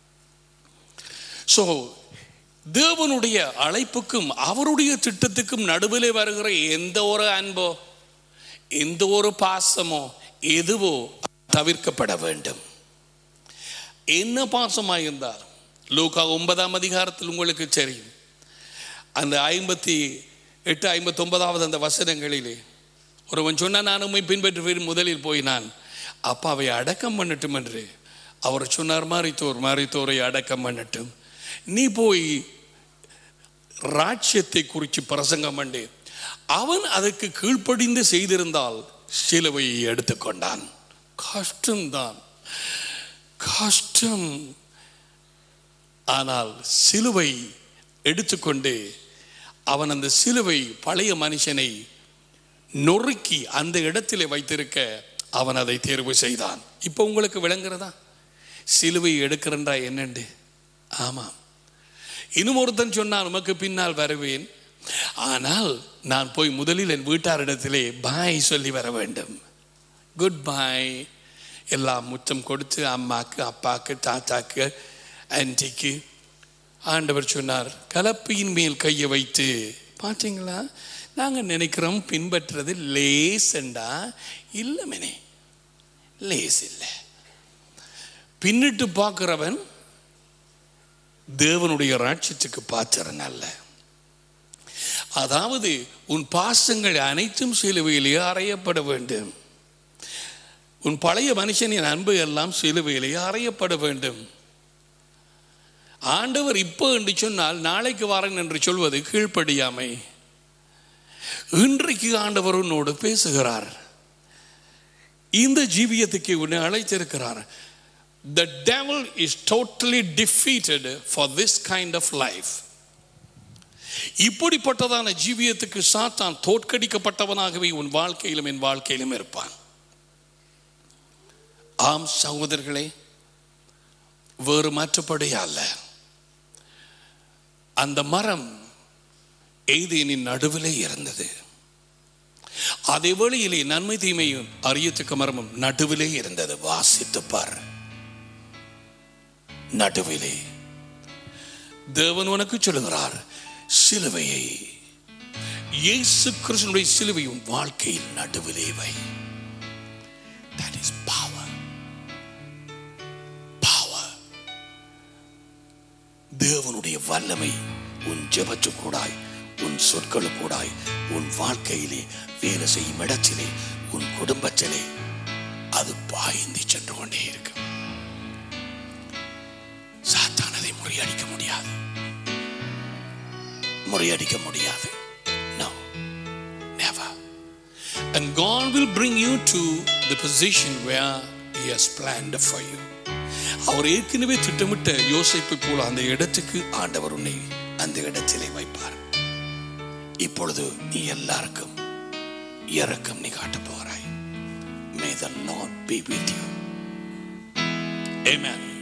ஸோ தேவனுடைய அழைப்புக்கும் அவருடைய திட்டத்துக்கும் நடுவிலே வருகிற எந்த ஒரு அன்போ எந்த ஒரு பாசமோ எதுவோ தவிர்க்கப்பட வேண்டும் என்ன பாசமாக இருந்தால் லூக்கா ஒன்பதாம் அதிகாரத்தில் உங்களுக்கு தெரியும் அந்த ஐம்பத்தி எட்டு ஐம்பத்தொன்பதாவது அந்த வசனங்களிலே ஒருவன் சொன்னான் நான் உண்மை பின்பற்றுவேன் முதலில் போய் நான் அப்பாவை அடக்கம் பண்ணட்டும் என்று அவர் சொன்னார் மாறித்தோர் மாறித்தோரை அடக்கம் பண்ணட்டும் நீ போய் ராட்சியத்தை குறித்து பிரசங்கம் பண்ணு அவன் அதற்கு கீழ்ப்படிந்து செய்திருந்தால் சிலுவையை எடுத்துக்கொண்டான் கஷ்டம்தான் கஷ்டம் ஆனால் சிலுவை எடுத்துக்கொண்டு அவன் அந்த சிலுவை பழைய மனுஷனை நொறுக்கி அந்த இடத்திலே வைத்திருக்க அவன் அதை தேர்வு செய்தான் இப்போ உங்களுக்கு விளங்குறதா சிலுவை எடுக்கிறன்றா என்னண்டு ஆமாம் இன்னும் ஒருத்தன் சொன்னான் உமக்கு பின்னால் வருவேன் ஆனால் நான் போய் முதலில் என் வீட்டாரிடத்திலே பாய் சொல்லி வர வேண்டும் குட் பாய் எல்லாம் முத்தம் கொடுத்து அம்மாக்கு அப்பாக்கு தாத்தாக்கு ஆன்டிக்கு ஆண்டவர் சொன்னார் கலப்பையின் மேல் கையை வைத்து பார்த்தீங்களா நாங்கள் நினைக்கிறோம் பின்பற்றுறது லேசண்டா இல்லை மேனே லேஸ் இல்லை பின்னிட்டு பார்க்கிறவன் தேவனுடைய ராட்சியத்துக்கு பாத்திரன் அல்ல அதாவது உன் பாசங்கள் அனைத்தும் சிலுவையிலேயே அறையப்பட வேண்டும் உன் பழைய மனுஷனின் அன்பு எல்லாம் சிலுவையிலேயே அறையப்பட வேண்டும் ஆண்டவர் இப்போ என்று சொன்னால் நாளைக்கு வரேன் என்று சொல்வது கீழ்ப்படியாமை இன்றைக்கு ஆண்டவர் உன்னோடு பேசுகிறார் இந்த ஜீவியத்துக்கு உன்னை அழைத்திருக்கிறார் the devil is totally defeated for this kind of life இப்படிப்பட்டதான ஜீவியத்துக்கு சாத்தான் தோற்கடிக்கப்பட்டவனாகவே உன் வாழ்க்கையிலும் என் வாழ்க்கையிலும் இருப்பான் ஆம் சகோதரர்களே வேறு மாற்றப்படி அல்ல அந்த மரம் எய்தேனின் நடுவிலே இருந்தது அதே வேளையிலே நன்மை தீமையும் அறியத்தக்க மரமும் நடுவிலே இருந்தது வாசித்து பார் நடுவிலே தேவன் உனக்கு சொல்லுகிறார் சிலுவையை இயேசு கிருஷ்ணனுடைய சிலுவையும் வாழ்க்கையில் நடுவிலே வை that is power power தேவனுடைய வல்லமை உன் ஜெபத்து கூடாய் உன் சொற்களு கூடாய் உன் வாழ்க்கையிலே வேலை செய்யும் இடத்திலே உன் குடும்பத்திலே அது பாய்ந்து சென்று கொண்டே இருக்கும் சாத்தான் அதை முறியடிக்க முடியாது முறியடிக்க முடியாது no never and God will bring you to the position where he has planned for you அவர் ஏற்கனவே திட்டமிட்ட யோசிப்பை போல அந்த இடத்துக்கு ஆண்டவர் உன்னை அந்த இடத்திலே வைப்பார் இப்பொழுது நீ எல்லாருக்கும் இறக்கம் நீ காட்டப் போகிறாய் may the Lord be with you amen